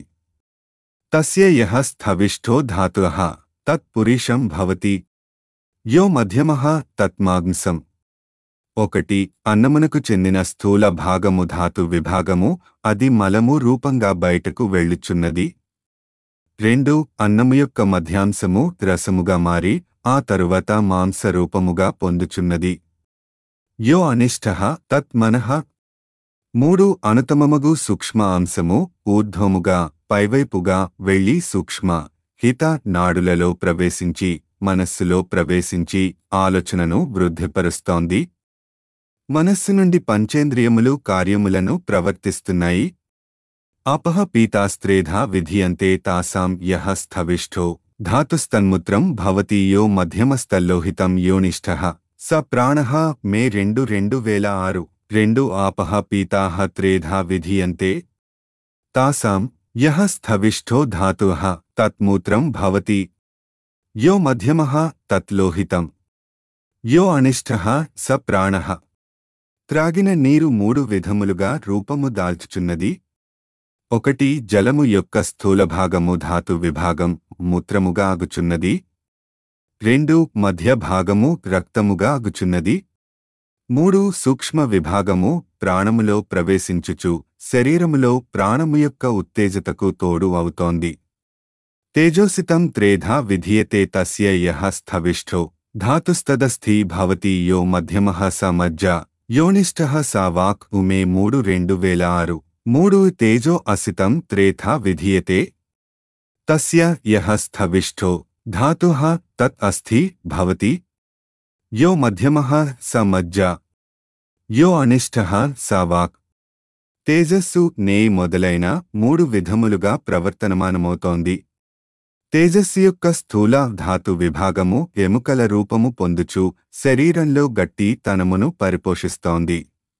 తస్య యః స్థవిష్ఠో ధాతుః తత్పురీషం భవతి యో మధ్యమః తత్మాంసం ఒకటి అన్నమునకు చెందిన స్థూల భాగము ధాతు విభాగము అది మలము రూపంగా బయటకు వెళ్ళుచున్నది రెండు అన్నము యొక్క మధ్యాంశము రసముగా మారి ఆ తరువాత మాంస రూపముగా పొందుచున్నది యో అనిష్ట తత్ మనః మూడు అనుతమమగు సూక్ష్మ అంశము ఊర్ధ్వముగా పైవైపుగా వెళ్లి సూక్ష్మ హిత నాడులలో ప్రవేశించి మనస్సులో ప్రవేశించి ఆలోచనను వృద్ధిపరుస్తోంది మనస్సు నుండి పంచేంద్రియములు కార్యములను ప్రవర్తిస్తున్నాయి అపహ పీతాస్త్రేధా విధీయంతే తాసాం యః స్థవిష్ఠో ధాతుస్తన్ముత్రం భవతి యో మధ్యమస్తల్లోహితం యోనిష్ఠః స ప్రాణః మే రెండు రెండు వేల ఆరు రెండు ఆపహ పీతాః త్రేధా విధీయంతే తాసాం యః స్థవిష్ఠో ధాతుః తత్మూత్రం భవతి యో మధ్యమః తత్లోహితం యో అనిష్ఠః స ప్రాణః త్రాగిన నీరు మూడు విధములుగా రూపము దాల్చుచున్నది ఒకటి జలము యొక్క స్థూల భాగము ధాతు విభాగం మూత్రముగా అగుచున్నది రెండు మధ్య భాగము రక్తముగా అగుచున్నది మూడు సూక్ష్మ విభాగము ప్రాణములో ప్రవేశించుచు శరీరములో ప్రాణము యొక్క ఉత్తేజతకు తోడు అవుతోంది తేజోసితం త్రేధా విధీయతే తస్య యః స్థవిష్ఠో ధాతుస్తదస్థి భవతి యో మధ్యమః స మజ్జ యోనిష్ఠః సా వాక్ ఉమే మూడు రెండు వేల ఆరు మూడు తేజో అసితం త్రేథా విధీయతే తస్య యః స్థవిష్ఠో ధాతుః తత్ అస్థి భవతి యో మధ్యమః స మజ్జ యో అనిష్ఠః సా వాక్ తేజస్సు నే మొదలైన మూడు విధములుగా ప్రవర్తనమానమవుతోంది తేజస్సు యొక్క స్థూల ధాతు విభాగము ఎముకల రూపము పొందుచు శరీరంలో గట్టి తనమును పరిపోషిస్తోంది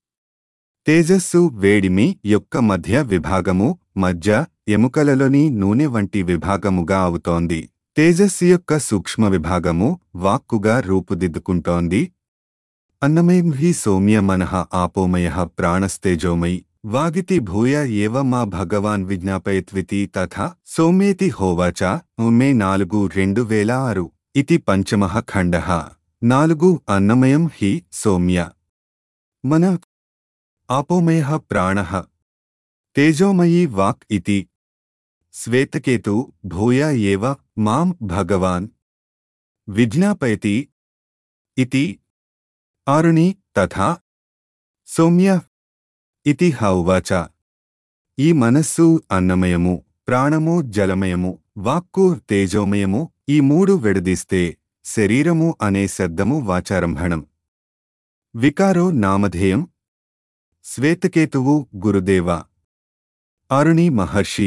తేజస్సు వేడిమి యొక్క మధ్య విభాగము మధ్య ఎముకలలోని నూనె వంటి విభాగముగా అవుతోంది తేజస్సు యొక్క సూక్ష్మ విభాగము వాక్కుగా రూపుదిద్దుకుంటోంది అన్నమయం హి సౌమ్య మనః ఆపోమయ ప్రాణస్తేజోమయి వాగితి భూయ ఏవ మా భగవాన్ విజ్ఞాపయత్వితి తథా సౌమ్యేతి హోవాచ మే నాలుగు రెండు వేల ఆరు ఇది పంచమః ఖండః నాలుగు అన్నమయం హి సౌమ్య మన ఆపోమయ ప్రాణః తేజోమయీ వాక్ ఇతి శ్వేతకేతు భూయ ఏవ మాం భగవాన్ విజ్ఞాపయతి ఇతి ఆరుణి తథా సౌమ్య ఇతి హౌవాచ ఈ మనస్సు అన్నమయము ప్రాణము జలమయము వాక్కు తేజోమయము ఈ మూడు విడదీస్తే శరీరము అనే శబ్దము వాచారంభణం వికారో నామధేయం శ్వేతకేతువు గురుదేవ అరుణి మహర్షి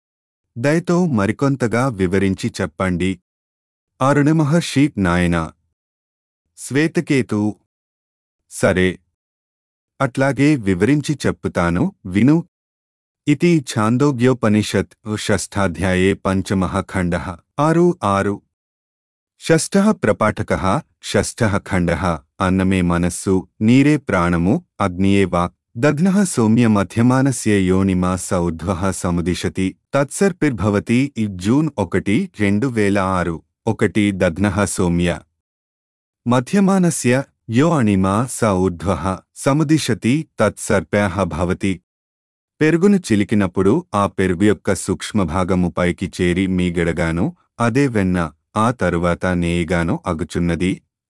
దయతో మరికొంతగా వివరించి చెప్పండి అరుణ మహర్షి నాయనా శ్వేతకేతు సరే అట్లాగే వివరించి చెప్పుతాను విను ఇది ఛాందోగ్యోపనిషత్ షష్ఠాధ్యాయే పంచమః ఖండః ఆరు ఆరు షష్ఠః ప్రపాఠకः షష్ఠः ఖండः అన్నమే మనస్సు నీరే ప్రాణము అగ్నియే వాక్ దగ్నః సౌమ్య మధ్యమానస్య యోనిమా స ఉద్వః సముదిశతి తత్సర్పిర్భవతి ఈ జూన్ ఒకటి రెండు వేల ఆరు ఒకటి దగ్నః సౌమ్య మధ్యమానస్య యో అణిమా స ఊర్ధ్వః సముదిశతి తత్సర్ప్యాః భవతి పెరుగును చిలికినప్పుడు ఆ పెరుగు యొక్క సూక్ష్మభాగము పైకి చేరి మీగడగాను అదే వెన్న ఆ తరువాత నేయిగాను అగుచున్నది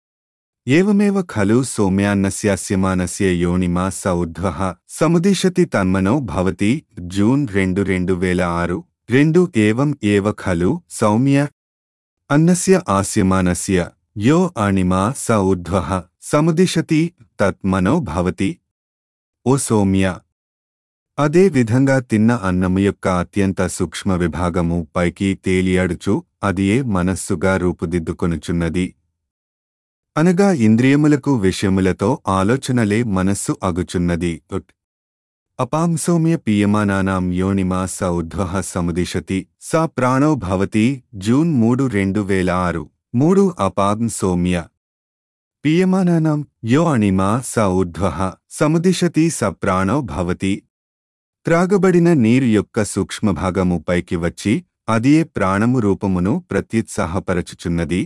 ఏవమేవ ఖలు సౌమ్యాన్నస్యాస్యమానస్య యోనిమా స ఊర్ధ్వః సముదిశతి తన్మనో భవతి జూన్ రెండు రెండు వేల ఆరు రెండు ఏవం ఏవ ఖలు సౌమ్య అన్నస్య ఆస్యమానస్య యో అణిమా స ఊర్ధ్వః సముదిశతి తత్మనో భవతి ఓ సౌమ్య అదే విధంగా తిన్న అన్నము యొక్క అత్యంత సూక్ష్మ విభాగము పైకి తేలియాడుచు అదియే మనస్సుగా రూపుదిద్దుకొనుచున్నది అనగా ఇంద్రియములకు విషయములతో ఆలోచనలే మనస్సు అగుచున్నది ఉట్. అపాం సౌమ్య పీయమానానాం యోనిమా స ఉద్వః సముదిశతి సా ప్రాణో భవతి జూన్ మూడు రెండు వేల ఆరు మూడు అపాం సౌమ్య పీయమానానాం యో అణిమా స ఊర్ధ్వః సముదిశతి స ప్రాణో భవతి త్రాగబడిన నీరు యొక్క సూక్ష్మభాగము పైకి వచ్చి అదియే ప్రాణము రూపమును ప్రత్యుత్సాహపరచుచున్నది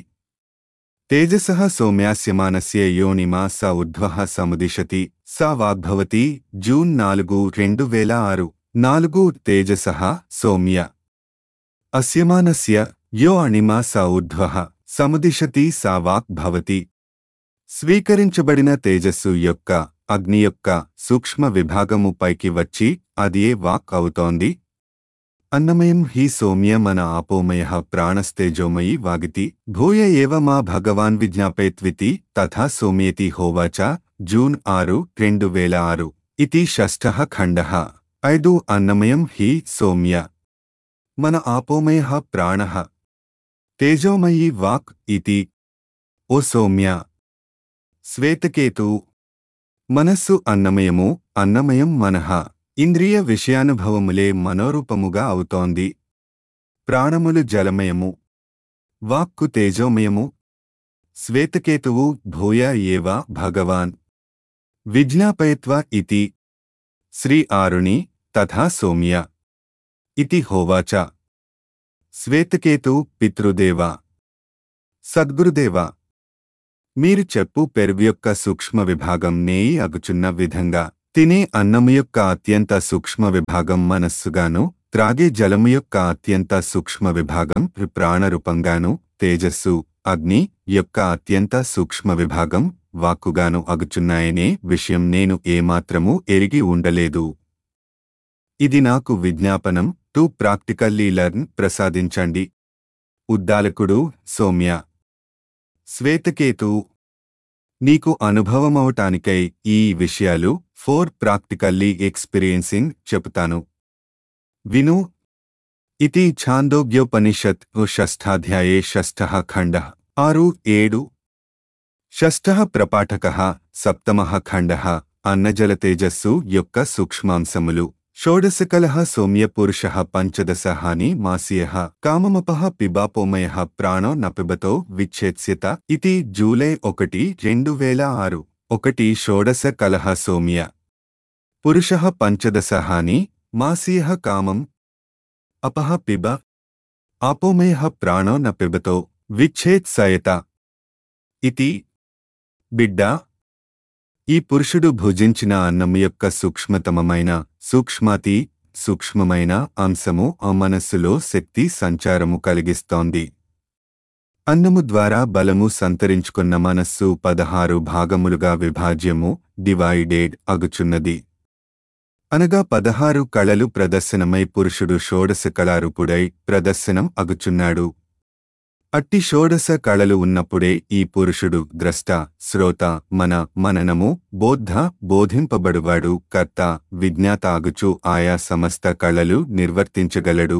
తేజసః సౌమ్యాస్యమానస్య యోనిమా స ఊర్ధ్వః సముదిశతి సా వాగ్భవతి జూన్ నాలుగు రెండు వేల ఆరు నాలుగు తేజసః సౌమ్య అస్యమానస్య యో అణిమా స ఊర్ధ్వః సముదిశతి సా వాక్ భవతి స్వీకరించబడిన తేజస్సు యొక్క అగ్ని యొక్క సూక్ష్మ విభాగము పైకి వచ్చి అదియే వాక్ అవుతోంది అన్నమయం హి సౌమ్య మన ఆపోమయ ప్రాణస్తేజోమయి వాగితి భూయ ఏవ మా భగవాన్ విజ్ఞాపయత్వితి తథా సౌమ్యేతి హోవాచ జూన్ ఆరు రెండు వేల ఆరు ఇది షష్ఠ ఖండ ఐదు అన్నమయం హి సౌమ్య మన ఆపోమయ ప్రాణ తేజోమయీ వాక్ ఇతి ఓ సౌమ్య శ్వేతకేతు మనస్సు అన్నమయము అన్నమయం మనః ఇంద్రియ విషయానుభవములే మనోరూపముగా అవుతోంది ప్రాణములు జలమయము వాక్కు తేజోమయము శ్వేతకేతువు భూయ ఏవ భగవాన్ విజ్ఞాపయత్వ ఇతి శ్రీ ఆరుణి తథా సౌమ్య ఇతి హోవాచ శ్వేతకేతు పితృదేవ సద్గురుదేవ మీరు చెప్పు పెరుగు యొక్క సూక్ష్మ విభాగం నేయి అగుచున్న విధంగా తినే అన్నము యొక్క అత్యంత సూక్ష్మ విభాగం మనస్సుగాను త్రాగే జలము యొక్క అత్యంత సూక్ష్మ విభాగం ప్రాణరూపంగాను తేజస్సు అగ్ని యొక్క అత్యంత సూక్ష్మ విభాగం వాక్కుగాను అగుచున్నాయనే విషయం నేను ఏమాత్రమూ ఎరిగి ఉండలేదు ఇది నాకు విజ్ఞాపనం టు ప్రాక్టికల్లీ లర్న్ ప్రసాదించండి ఉద్దాలకుడు సౌమ్య శ్వేతకేతు నీకు అనుభవమవటానికై ఈ విషయాలు ఫోర్ ప్రాక్టికల్లీ ఎక్స్పీరియన్సింగ్ చెబుతాను విను इति छान्दोग्योपनिषत् షష్ఠాధ్యాయే షష్ఠः ఖण्डः ఆరు ఏడు షష్ఠः ప్రపాఠకः సప్తమः ఖण्डः అన్నజలతేజస్సు యొక్క సూక్ష్మాంశములు షోడశకలః సౌమ్య పురుషः పంచదశహాని మాసియః కామమపః పిబాపోమయః ప్రాణో నపిబతో విచ్ఛేత్స్యత ఇది జూలై ఒకటి రెండు వేల ఆరు ఒకటి షోడశ కలహ సౌమ్య పురుషः పంచదశహాని మాసియః కామం అపః పిబ ఆపోమయః ప్రాణో న పిబతో విచ్ఛేత్సయత ఇతి బిడ్డ ఈ పురుషుడు భుజించిన అన్నము యొక్క సూక్ష్మతమమైన సూక్ష్మాతి సూక్ష్మమైన అంశము ఆ మనస్సులో శక్తి సంచారము కలిగిస్తోంది అన్నము ద్వారా బలము సంతరించుకున్న మనస్సు పదహారు భాగములుగా విభాజ్యము డివైడెడ్ అగుచున్నది అనగా పదహారు కళలు ప్రదర్శనమై పురుషుడు షోడశ కళారూపుడై ప్రదర్శనం అగుచున్నాడు అట్టి షోడశ కళలు ఉన్నప్పుడే ఈ పురుషుడు ద్రష్ట శ్రోత మన మననము బోద్ధ బోధింపబడువాడు కర్త విజ్ఞాత ఆగుచు ఆయా సమస్త కళలు నిర్వర్తించగలడు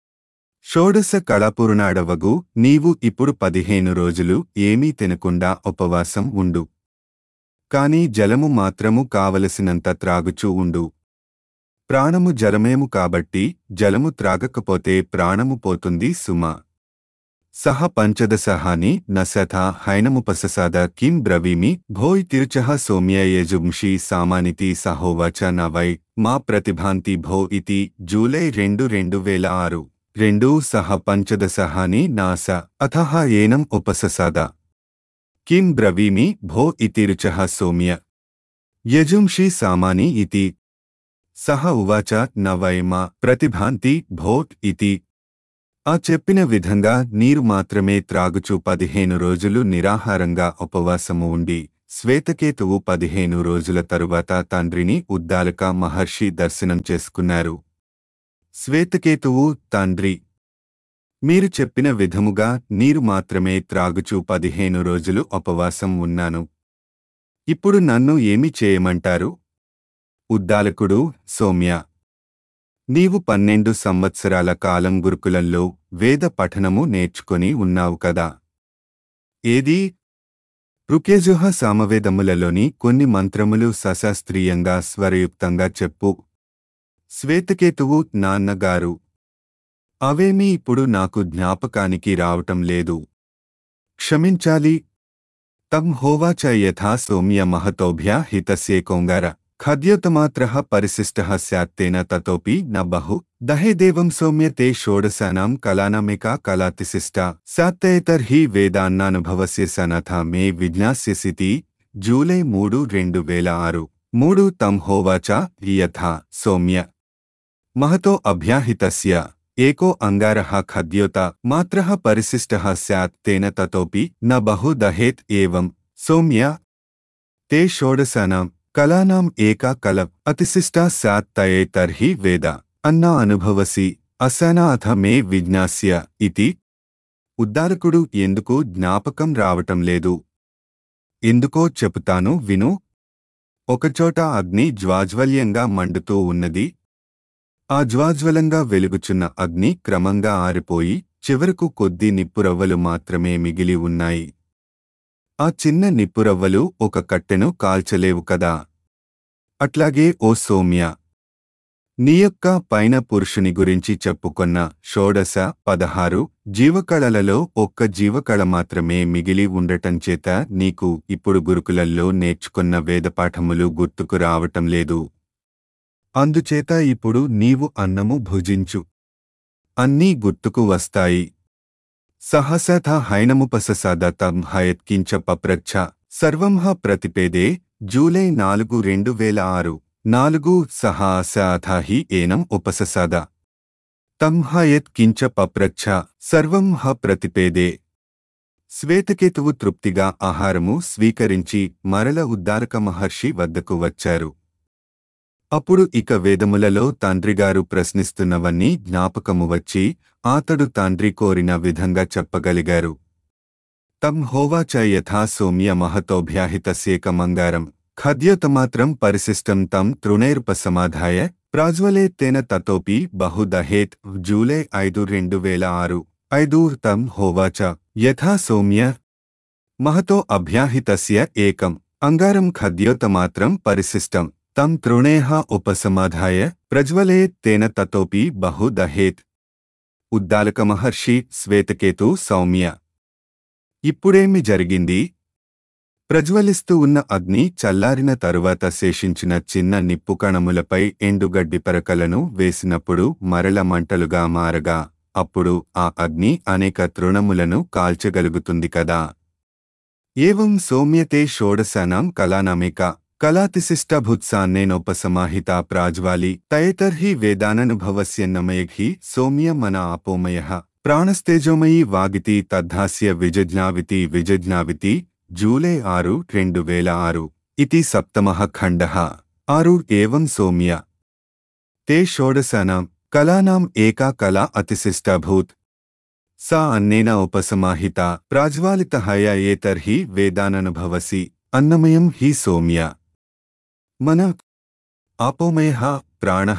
షోడశ కళాపూర్ణాడవగు నీవు ఇప్పుడు పదిహేను రోజులు ఏమీ తినకుండా ఉపవాసం ఉండు కాని జలము మాత్రము కావలసినంత త్రాగుచూ ఉండు ప్రాణము జలమేము కాబట్టి జలము త్రాగకపోతే ప్రాణము పోతుంది సుమ సహ పంచదశహాని నశథ హైనముపససాద కిం బ్రవీమి భోయ్ తిరుచః సౌమ్య యజుంషి సామానితి సహోవచ నవై మా ప్రతిభాంతి భో ఇతి జూలై రెండు రెండు వేల ఆరు రెండు సహ పంచదశహాని నాస అథః ఏనం ఉపససాద కిం బ్రవీమి భో ఇతి రుచః సౌమ్య యజుంషి సామాని ఇతి సహ ఉవాచ నవైమ ప్రతిభాంతి భోట్ ఇతి ఆ చెప్పిన విధంగా నీరు మాత్రమే త్రాగుచూ పదిహేను రోజులు నిరాహారంగా ఉపవాసము ఉండి శ్వేతకేతువు పదిహేను రోజుల తరువాత తండ్రిని ఉద్దాలక మహర్షి దర్శనం చేసుకున్నారు శ్వేతకేతువు తండ్రి మీరు చెప్పిన విధముగా నీరు మాత్రమే త్రాగుచూ పదిహేను రోజులు ఉపవాసం ఉన్నాను ఇప్పుడు నన్ను ఏమి చేయమంటారు ఉద్దాలకుడు సౌమ్య నీవు పన్నెండు సంవత్సరాల కాలం గురుకులంలో వేద పఠనము నేర్చుకొని ఉన్నావు కదా ఏది రుకేజుహ సామవేదములలోని కొన్ని మంత్రములు సశాస్త్రీయంగా స్వరయుక్తంగా చెప్పు శ్వేతకేతువు నాన్నగారు అవేమీ ఇప్పుడు నాకు జ్ఞాపకానికి రావటం లేదు క్షమించాలి తం హోవాచ యథా సౌమ్య మహతోభ్య హితస్యేకోంగార ఖద్యోతమాత్రः పరిశిష్టः స్యాత్తేన తతోపి న బహు దహేదేవం సౌమ్య తే షోడశానాం కళానామికా కళాతిశిష్టా సాత్తేతర్హి వేదాన్నానుభవస్య సనథ మే విజ్ఞాస్యసితి జూలై మూడు రెండు వేల ఆరు మూడు తం హోవాచ యథా సౌమ్య మహతో అభ్యాహితస్య ఏకో అంగారः ఖద్యోత మాత్రः పరిశిష్టः స్యాత్ తేన తతోపి న బహు దహేత్ ఏవం సౌమ్య తే షోడశానాం కళానాం ఏకా కల అతిశిష్టా స్యాత్ తయే తర్హి వేద అన్నా అనుభవసి అసనా అథ మే విజ్ఞాస్య ఇతి ఉద్దారకుడు ఎందుకు జ్ఞాపకం రావటం లేదు ఎందుకో చెబుతాను విను ఒకచోట అగ్ని జ్వాజ్వల్యంగా మండుతూ ఉన్నది ఆ జ్వాజ్వలంగా వెలుగుచున్న అగ్ని క్రమంగా ఆరిపోయి చివరకు కొద్ది నిప్పురవ్వలు మాత్రమే మిగిలి ఉన్నాయి ఆ చిన్న నిప్పురవ్వలు ఒక కట్టెను కాల్చలేవు కదా అట్లాగే ఓ సౌమ్య నీ యొక్క పైన పురుషుని గురించి చెప్పుకొన్న షోడశ పదహారు జీవకళలలో ఒక్క జీవకళ మాత్రమే మిగిలి ఉండటం చేత నీకు ఇప్పుడు గురుకులల్లో నేర్చుకున్న వేదపాఠములు గుర్తుకు రావటం లేదు అందుచేత ఇప్పుడు నీవు అన్నము భుజించు అన్నీ గుర్తుకు వస్తాయి సహసథ హైనముపససాదతం హయత్కించ పప్రచ్ఛ సర్వం హ ప్రతిపేదే జూలై నాలుగు రెండు వేల ఆరు నాలుగు సహాసథ హి ఏనం ఉపససాద తం హయత్ కించ పప్రచ్ఛ సర్వం హ ప్రతిపేదే శ్వేతకేతువు తృప్తిగా ఆహారము స్వీకరించి మరల ఉద్దారక మహర్షి వద్దకు వచ్చారు అప్పుడు ఇక వేదములలో తండ్రిగారు ప్రశ్నిస్తున్నవన్నీ జ్ఞాపకము వచ్చి ఆతడు తండ్రి కోరిన విధంగా చెప్పగలిగారు తం హోవాచ యథా సౌమ్య మహతోభ్యాహితస్యేకమంగారం ఖద్యోతమాత్రం పరిశిష్టం తం తృణైరుపసమాధాయ ప్రాజ్వలేత్తేన తతోపి బహుదహేత్ జూలై ఐదు రెండు వేల ఆరు ఐదు తం హోవాచ యథా సౌమ్య మహతో అభ్యాహితస్య ఏకం అంగారం ఖద్యోతమాత్రం పరిశిష్టం తం తృణేహ ఉపసమాధాయ ప్రజ్వలేత్తేన తతోపి బహుదహేత్ ఉద్దాలక మహర్షి శ్వేతకేతు సౌమ్య ఇప్పుడేమి జరిగింది ప్రజ్వలిస్తూ ఉన్న అగ్ని చల్లారిన తరువాత శేషించిన చిన్న నిప్పు కణములపై ఎండుగడ్డి పరకలను వేసినప్పుడు మరల మంటలుగా మారగా అప్పుడు ఆ అగ్ని అనేక తృణములను కాల్చగలుగుతుంది కదా ఏవం సౌమ్యతే షోడశానాం కళానామిక కళాతిశిష్టభుత్సాన్నేనోపసమాహితా ప్రాజ్వాలి తయేతర్హి వేదాననుభవస్యన్నమయఘి సౌమ్య మన ఆపోమయ ప్రాణస్తేజోమయీ వాగితి తద్ధాస్య విజజ్ఞావితి విజజ్ఞావితి జూలై ఆరు రెండు వేల ఆరు ఇది సప్తమః ఖండః ఆరు ఏవం సౌమ్య తే షోడశానాం కళానాం ఏకా కళా అతిశిష్టభూత్ సా అన్నేన ఉపసమాహిత ప్రాజ్వాలితహయ ఏతర్హి వేదాననుభవసి అన్నమయం హి సౌమ్య మన ఆపోమయ ప్రాణ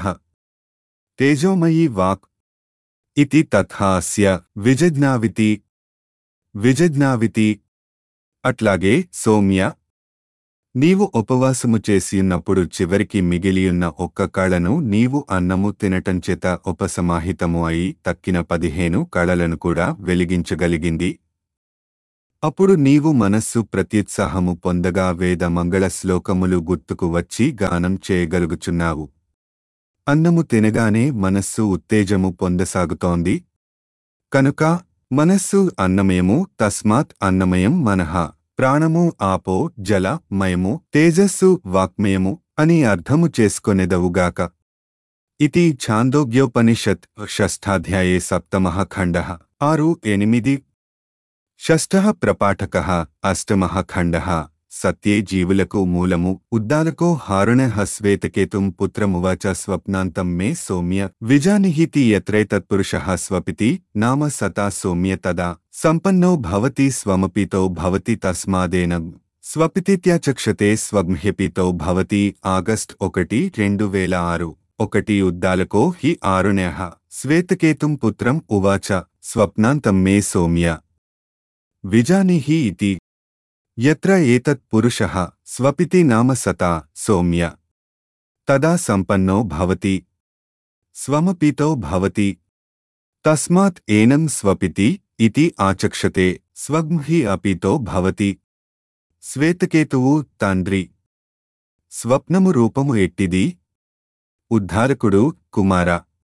తేజోమయీ వాక్ ఇతి తథాస్య విజజ్ఞావితి విజజ్ఞావితి అట్లాగే సౌమ్య నీవు ఉపవాసము చేసియున్నప్పుడు చివరికి మిగిలియున్న ఒక్క కళను నీవు అన్నము తినటం చేత ఉపసమాహితము అయి తక్కిన పదిహేను కళలను కూడా వెలిగించగలిగింది అప్పుడు నీవు మనస్సు ప్రత్యుత్సాహము పొందగా వేద మంగళ శ్లోకములు గుర్తుకు వచ్చి గానం చేయగలుగుచున్నావు అన్నము తినగానే మనస్సు ఉత్తేజము పొందసాగుతోంది కనుక మనస్సు అన్నమయము తస్మాత్ అన్నమయం మనః ప్రాణము ఆపో జల మయము తేజస్సు వాక్మయము అని అర్థము చేసుకొనెదవుగాక ఇది ఛాందోగ్యోపనిషత్ షష్ఠాధ్యాయే సప్తమః ఖండః ఆరు ఎనిమిది షష్ఠః ప్రపాఠకः అష్టమః ఖండః సత్యే జీవులకు మూలము ఉద్దాలకో హారుణః శ్వేతకేతుం పుత్రమువాచ స్వప్నాంతం మే సౌమ్య విజానిహితి యత్రైతత్పురుషः స్వపితి నామ సతా సౌమ్య తదా సంపన్నో భవతి స్వమపితో భవతి తస్మాదేన స్వపితిత్యాచక్షతే స్వగ్హ్యపితో భవతి ఆగస్ట్ ఒకటి రెండు వేల ఆరు ఒకటి ఉద్దాలకో హి ఆరుణ్యః శ్వేతకేతుం పుత్రం ఉవాచ స్వప్నాంతం మే సౌమ్య విజానిహి ఇతి యత్ర ఏతత్ పురుషः స్వపితి నామ సతా సౌమ్య తదా సంపన్నో భవతి స్వమపితో భవతి తస్మాత్ ఏనం స్వపితి ఇతి ఆచక్షతే స్వగ్హి అపితో భవతి శ్వేతకేతువు తండ్రి స్వప్నము రూపము ఎట్టిది ఉద్ధారకుడు కుమార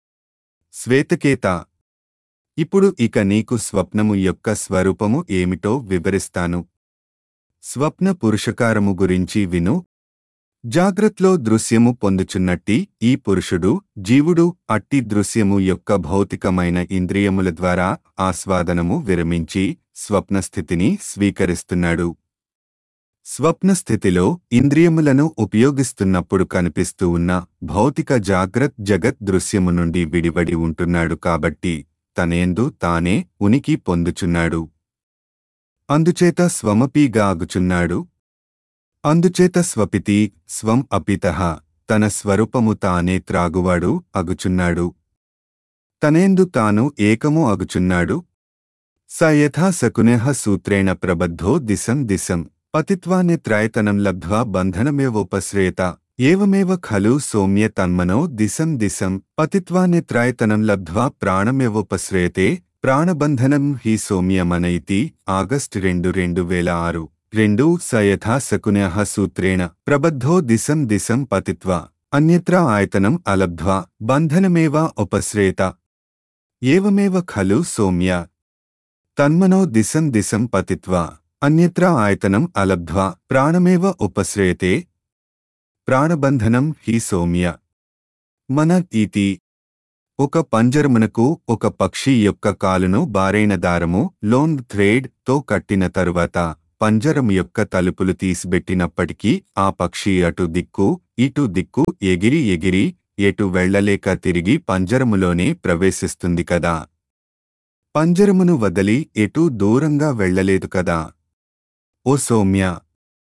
శ్వేతకేత ఇప్పుడు ఇక నీకు స్వప్నము యొక్క స్వరూపము ఏమిటో వివరిస్తాను స్వప్న పురుషకారము గురించి విను జాగ్రత్లో దృశ్యము పొందుచున్నట్టి ఈ పురుషుడు జీవుడు అట్టి దృశ్యము యొక్క భౌతికమైన ఇంద్రియముల ద్వారా ఆస్వాదనము విరమించి స్వప్నస్థితిని స్వీకరిస్తున్నాడు స్వప్నస్థితిలో ఇంద్రియములను ఉపయోగిస్తున్నప్పుడు కనిపిస్తూ ఉన్న భౌతిక జాగ్రత్ జగత్ దృశ్యము నుండి విడివడి ఉంటున్నాడు కాబట్టి తనేందు తానే ఉనికి పొందుచున్నాడు అందుచేత స్వమపీగా అగుచున్నాడు అందుచేత స్వపితి స్వం అపితః తన స్వరూపము తానే త్రాగువాడు అగుచున్నాడు తనేందు తాను ఏకము అగుచున్నాడు స యథా శకునః సూత్రేణ ప్రబద్ధో దిశం దిశం పతిత్వాన్యత్రాయతనం లబ్ధ్వా బంధనమేవోపశ్రేయత ఏవమేవ ఖలు సౌమ్య తన్మనో దిశం దిశం పతిత్వాన్యత్రాయతనం లబ్ధ్వా ప్రాణమేవోపశ్రేయతే ప్రాణబంధనం హి సౌమ్యమన ఇతి ఆగస్ట్ రెండు రెండు వేల ఆరు రెండు స యథా శకునః సూత్రేణ ప్రబద్ధో దిశం దిశం పతిత్వా అన్యత్ర ఆయతనం అలబ్ధ్వా బంధనమేవ ఉపశ్రేత ఏవమేవ ఖలు సౌమ్య తన్మనో దిశం దిశం పతిత్వా అన్యత్ర ఆయతనం అలబ్ధ్వా ప్రాణమేవ ఉపశ్రేయతే ప్రాణబంధనం హి సౌమ్య మన ఈతి ఒక పంజరమునకు ఒక పక్షి యొక్క కాలును బారైన దారము లోన్ థ్రేడ్ తో కట్టిన తరువాత పంజరం యొక్క తలుపులు తీసిబెట్టినప్పటికీ ఆ పక్షి అటు దిక్కు ఇటు దిక్కు ఎగిరి ఎగిరి ఎటు వెళ్లలేక తిరిగి పంజరములోనే ప్రవేశిస్తుంది కదా పంజరమును వదలి ఎటూ దూరంగా వెళ్లలేదు కదా ఓ సౌమ్య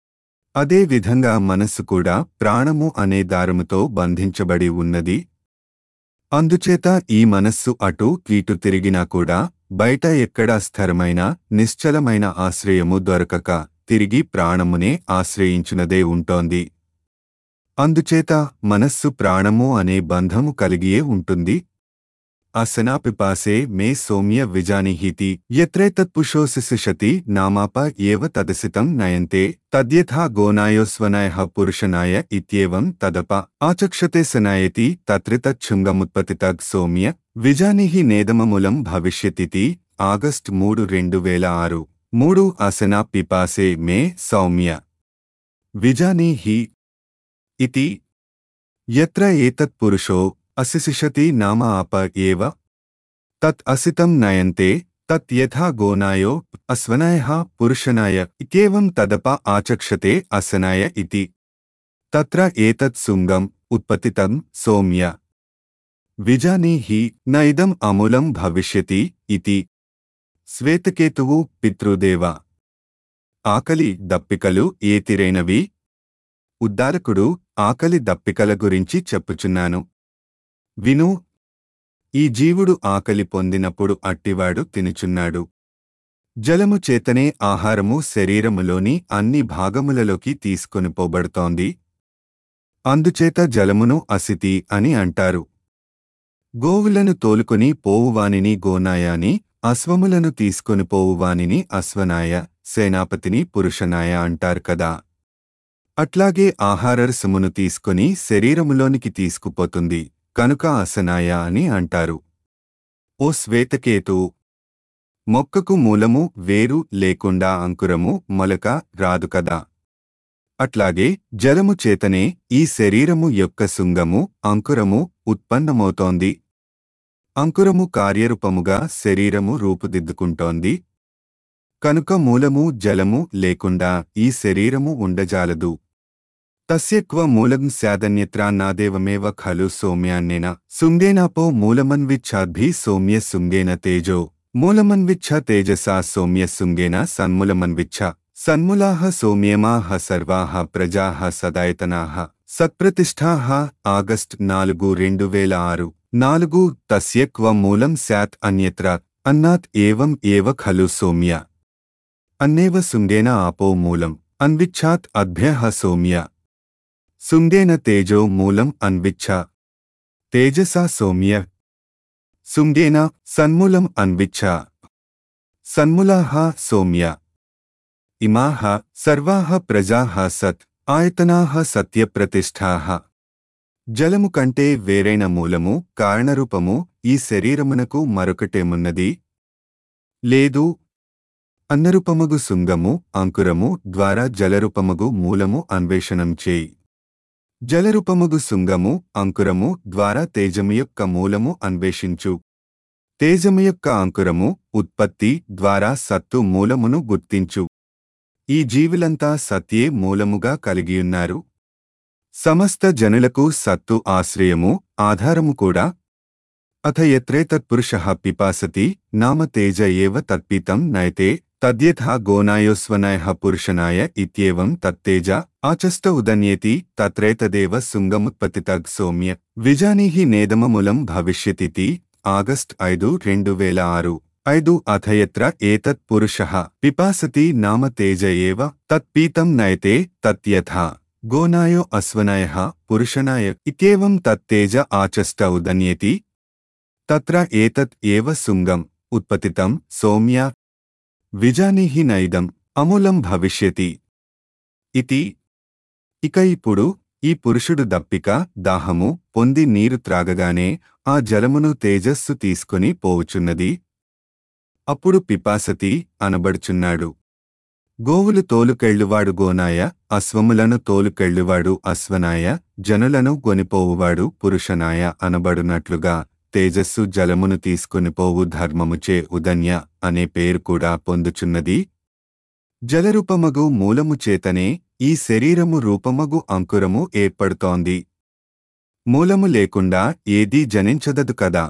అదే విధంగా మనస్సు కూడా ప్రాణము అనే దారముతో బంధించబడి ఉన్నది అందుచేత ఈ మనస్సు అటు ఇటు తిరిగినా కూడా బయట ఎక్కడా స్థిరమైన నిశ్చలమైన ఆశ్రయము దొరకక తిరిగి ప్రాణమునే ఆశ్రయించునదే ఉంటోంది అందుచేత మనస్సు ప్రాణము అనే బంధము కలిగియే ఉంటుంది అసనాపిపాసే మే సౌమ్య విజానిహీతి యత్రేతత్పుషోసిషతి నామాప ఏవ తదసితం నయంతే తద్యథా గోనాయోస్వనాయ పురుషనాయ ఇత్యేవం తదప ఆచక్షతే సనాయతి తత్రితచ్ఛుంగముత్పతితగ్ సౌమ్య విజానిహి నేదమమూలం భవిష్యతితి ఆగస్ట్ మూడు రెండు వేల ఆరు మూడు అసనా పిపాసే మే సౌమ్య విజానీహి ఇతి యత్ర ఏతత్ పురుషో అసిసిషతి నామ ఆప ఏవ తత్ అసితం నయంతే తత్ యథా గోనాయో అస్వనాయ పురుషనాయ ఇత్యేవం తదప ఆచక్షతే అసనాయ ఇతి తత్ర ఏతత్ శృంగం ఉత్పతితం సౌమ్య విజానీహి న ఇదం అమూలం భవిష్యతి ఇతి శ్వేతకేతువు పితృదేవ ఆకలి దప్పికలు ఏతిరైనవి ఉద్దారకుడు ఆకలి దప్పికల గురించి చెప్పుచున్నాను విను ఈ జీవుడు ఆకలి పొందినప్పుడు అట్టివాడు తినుచున్నాడు జలము చేతనే ఆహారము శరీరములోని అన్ని భాగములలోకి తీసుకొని పోబడుతోంది అందుచేత జలమును అసితి అని అంటారు గోవులను తోలుకొని పోవువానిని గోనాయాని అశ్వములను తీసుకొని పోవువానిని అశ్వనాయ సేనాపతిని పురుషనాయ అంటారు కదా అట్లాగే ఆహారరసమును తీసుకొని శరీరములోనికి తీసుకుపోతుంది కనుక అసనాయ అని అంటారు ఓ శ్వేతకేతు మొక్కకు మూలము వేరు లేకుండా అంకురము మొలక రాదు కదా అట్లాగే జలము చేతనే ఈ శరీరము యొక్క శృంగము అంకురము ఉత్పన్నమవుతోంది అంకురము కార్యరూపముగా శరీరము రూపుదిద్దుకుంటోంది కనుక మూలము జలము లేకుండా ఈ శరీరము ఉండజాలదు తస్యక్వ మూలం స్యాదన్యత్రాన్నాదేవమేవ ఖలు సౌమ్యాన్నేన శృంగేనాపో మూలమన్విచ్ఛాద్భి సౌమ్య శృంగేన తేజో మూలమన్విచ్ఛ తేజసా సౌమ్య శృంగేన సన్ములమన్విచ్ఛ సన్ములాః సౌమ్యమాః సర్వాః ప్రజాః సదాయతనాః సత్ప్రతిష్ఠాః ఆగస్ట్ నాలుగు రెండు వేల ఆరు నాలుగు తస్య క్వ మూలం స్యాత్ అన్యత్ర అన్నాత్ ఏవం ఏవ ఖలు సౌమ్య అన్నేవ శృంగేన ఆపో మూలం అన్విచ్ఛాత్ అద్భ్యః సౌమ్య శృంగేన తేజో మూలం అన్విచ్ఛ తేజసా సౌమ్య శృంగేన సన్మూలం అన్విచ్ఛ సన్ములాః సౌమ్య ఇమాః సర్వాః ప్రజాః సత్ ఆయతనాః సత్యప్రతిష్ఠాః జలము కంటే వేరైన మూలము కారణరూపము ఈ శరీరమునకు మరొకటేమున్నది లేదు అన్నరూపమగు శృంగము అంకురము ద్వారా జలరూపమగు మూలము అన్వేషణం చేయి జలరూపమగు శృంగము అంకురము ద్వారా తేజము యొక్క మూలము అన్వేషించు తేజము యొక్క అంకురము ఉత్పత్తి ద్వారా సత్తు మూలమును గుర్తించు ఈ జీవులంతా సత్యే మూలముగా కలిగియున్నారు సమస్త జనులకు సత్తు ఆశ్రయము ఆధారము కూడా అథ యత్రేతత్పురుష పిపాసతి నామ తేజ ఏవ తత్పీతం నయతే తద్యథా గోనాయోస్వనాయ పురుషనాయ ఇత్యేవం తత్తేజ ఆచష్ట ఉదన్యేతి తత్రేతదేవ శృంగముత్పతితగ్ సౌమ్య విజానీహి నేదమములం భవిష్యతితి ఆగస్ట్ ఐదు రెండు వేల ఆరు ఐదు అథయత్ర ఏతత్ పురుష పిపాసతి నామ తేజ ఏవ తత్పీతం నయతే తత్యథా గోనాయో అశ్వనాయ పురుషనాయ ఇత్యేవం తత్తేజ ఆచష్ట ఉదన్యేతి తత్ర ఏతత్ ఏవ శృంగం ఉత్పతితం సౌమ్య విజానీహి నైదం అమూలం భవిష్యతి ఇతి ఇక ఇప్పుడు ఈ పురుషుడు దప్పిక దాహము పొంది నీరు త్రాగగానే ఆ జలమును తేజస్సు తీసుకుని పోవుచున్నది అప్పుడు పిపాసతి అనబడుచున్నాడు గోవులు తోలుకెళ్ళువాడు గోనాయ అశ్వములను తోలుకెళ్ళువాడు అశ్వనాయ జనులను గొనిపోవువాడు పురుషనాయ అనబడునట్లుగా తేజస్సు జలమును తీసుకునిపోవు ధర్మముచే ఉదన్య అనే పేరు కూడా పొందుచున్నది జలరూపమగు మూలము చేతనే ఈ శరీరము రూపమగు అంకురము ఏర్పడుతోంది మూలము లేకుండా ఏదీ జనించదదు కదా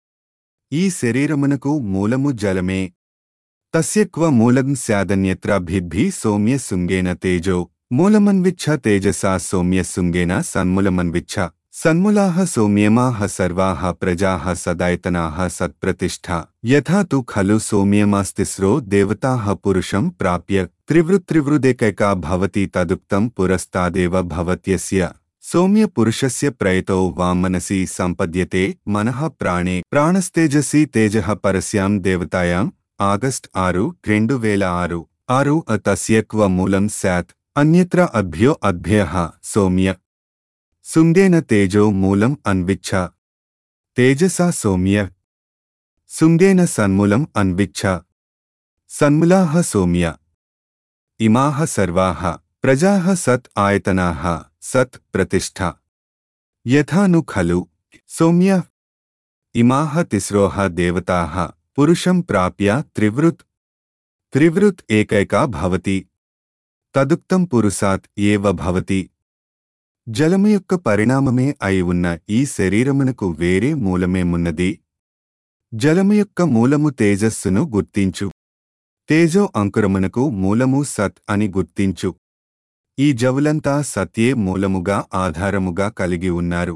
ఈ శరీరమునకు మూలము జలమే తస్యక్వ మూలం స్యాదన్యత్ర భిద్భి సౌమ్య శృంగేన తేజో మూలమన్విచ్ఛ తేజసా సౌమ్యశృంగేన సన్ములమన్విచ్ఛ సన్ములాః సౌమ్యమాః సర్వాః ప్రజాః సదాయతనాః సత్ప్రతిష్ఠా యథా తు ఖలు సౌమ్యమాస్తిస్రో దేవతాః పురుషం ప్రాప్య త్రివృత్త్రివృదేకైకా భవతి తదుక్తం పురస్తాదేవ భవత్యస్య సౌమ్య పురుషస్య ప్రయతో వామనసి సంపద్యతే మనః ప్రాణే ప్రాణస్తేజసి తేజః పరస్యాం దేవతాయాం ఆగస్ట్ ఆరు రెండు వేల ఆరు ఆరు తస్య క్వ మూలం స్యాత్ అన్యత్ర అభ్యో అభ్యః సౌమ్య సుంగేన తేజో మూలం అన్విచ్ఛ తేజసా సౌమ్య సుంగేన సన్మూలం అన్విచ్ఛ సన్ములాః సౌమ్య ఇమాః సర్వాః ప్రజాః సత్ ఆయతనాః సత్ ప్రతిష్ఠ యథా ను ఖలు సౌమ్య ఇమాః తిస్రోః దేవతాః పురుషం ప్రాప్య త్రివృత్ త్రివృత్ ఏకైకా భవతి తదుక్తం పురుషాత్ ఏవ భవతి జలము యొక్క పరిణామమే అయి ఉన్న ఈ శరీరమునకు వేరే మూలమేమున్నది జలము యొక్క మూలము తేజస్సును గుర్తించు తేజో అంకురమునకు మూలము సత్ అని గుర్తించు ఈ జవులంతా సత్యే మూలముగా ఆధారముగా కలిగి ఉన్నారు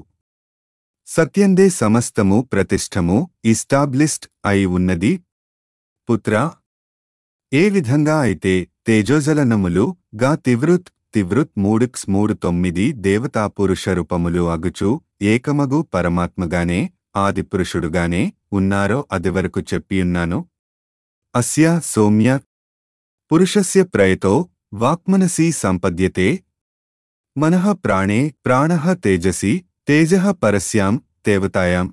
సత్యందే సమస్తము ప్రతిష్టము ఇస్టాబ్లిస్ట్ అయి ఉన్నది పుత్ర ఏ విధంగా అయితే తేజోజలనములు గా తివృత్ తివృత్ మూడుక్స్ మూడు తొమ్మిది దేవతా పురుష రూపములు అగుచు ఏకమగు పరమాత్మగానే ఆదిపురుషుడుగానే ఉన్నారో అదివరకు చెప్పియున్నాను అస్య సౌమ్య పురుషస్య ప్రయతో వాక్మనసి సంపద్యతే మనః ప్రాణే ప్రాణః తేజసి తేజః పరస్యాం దేవతాయాం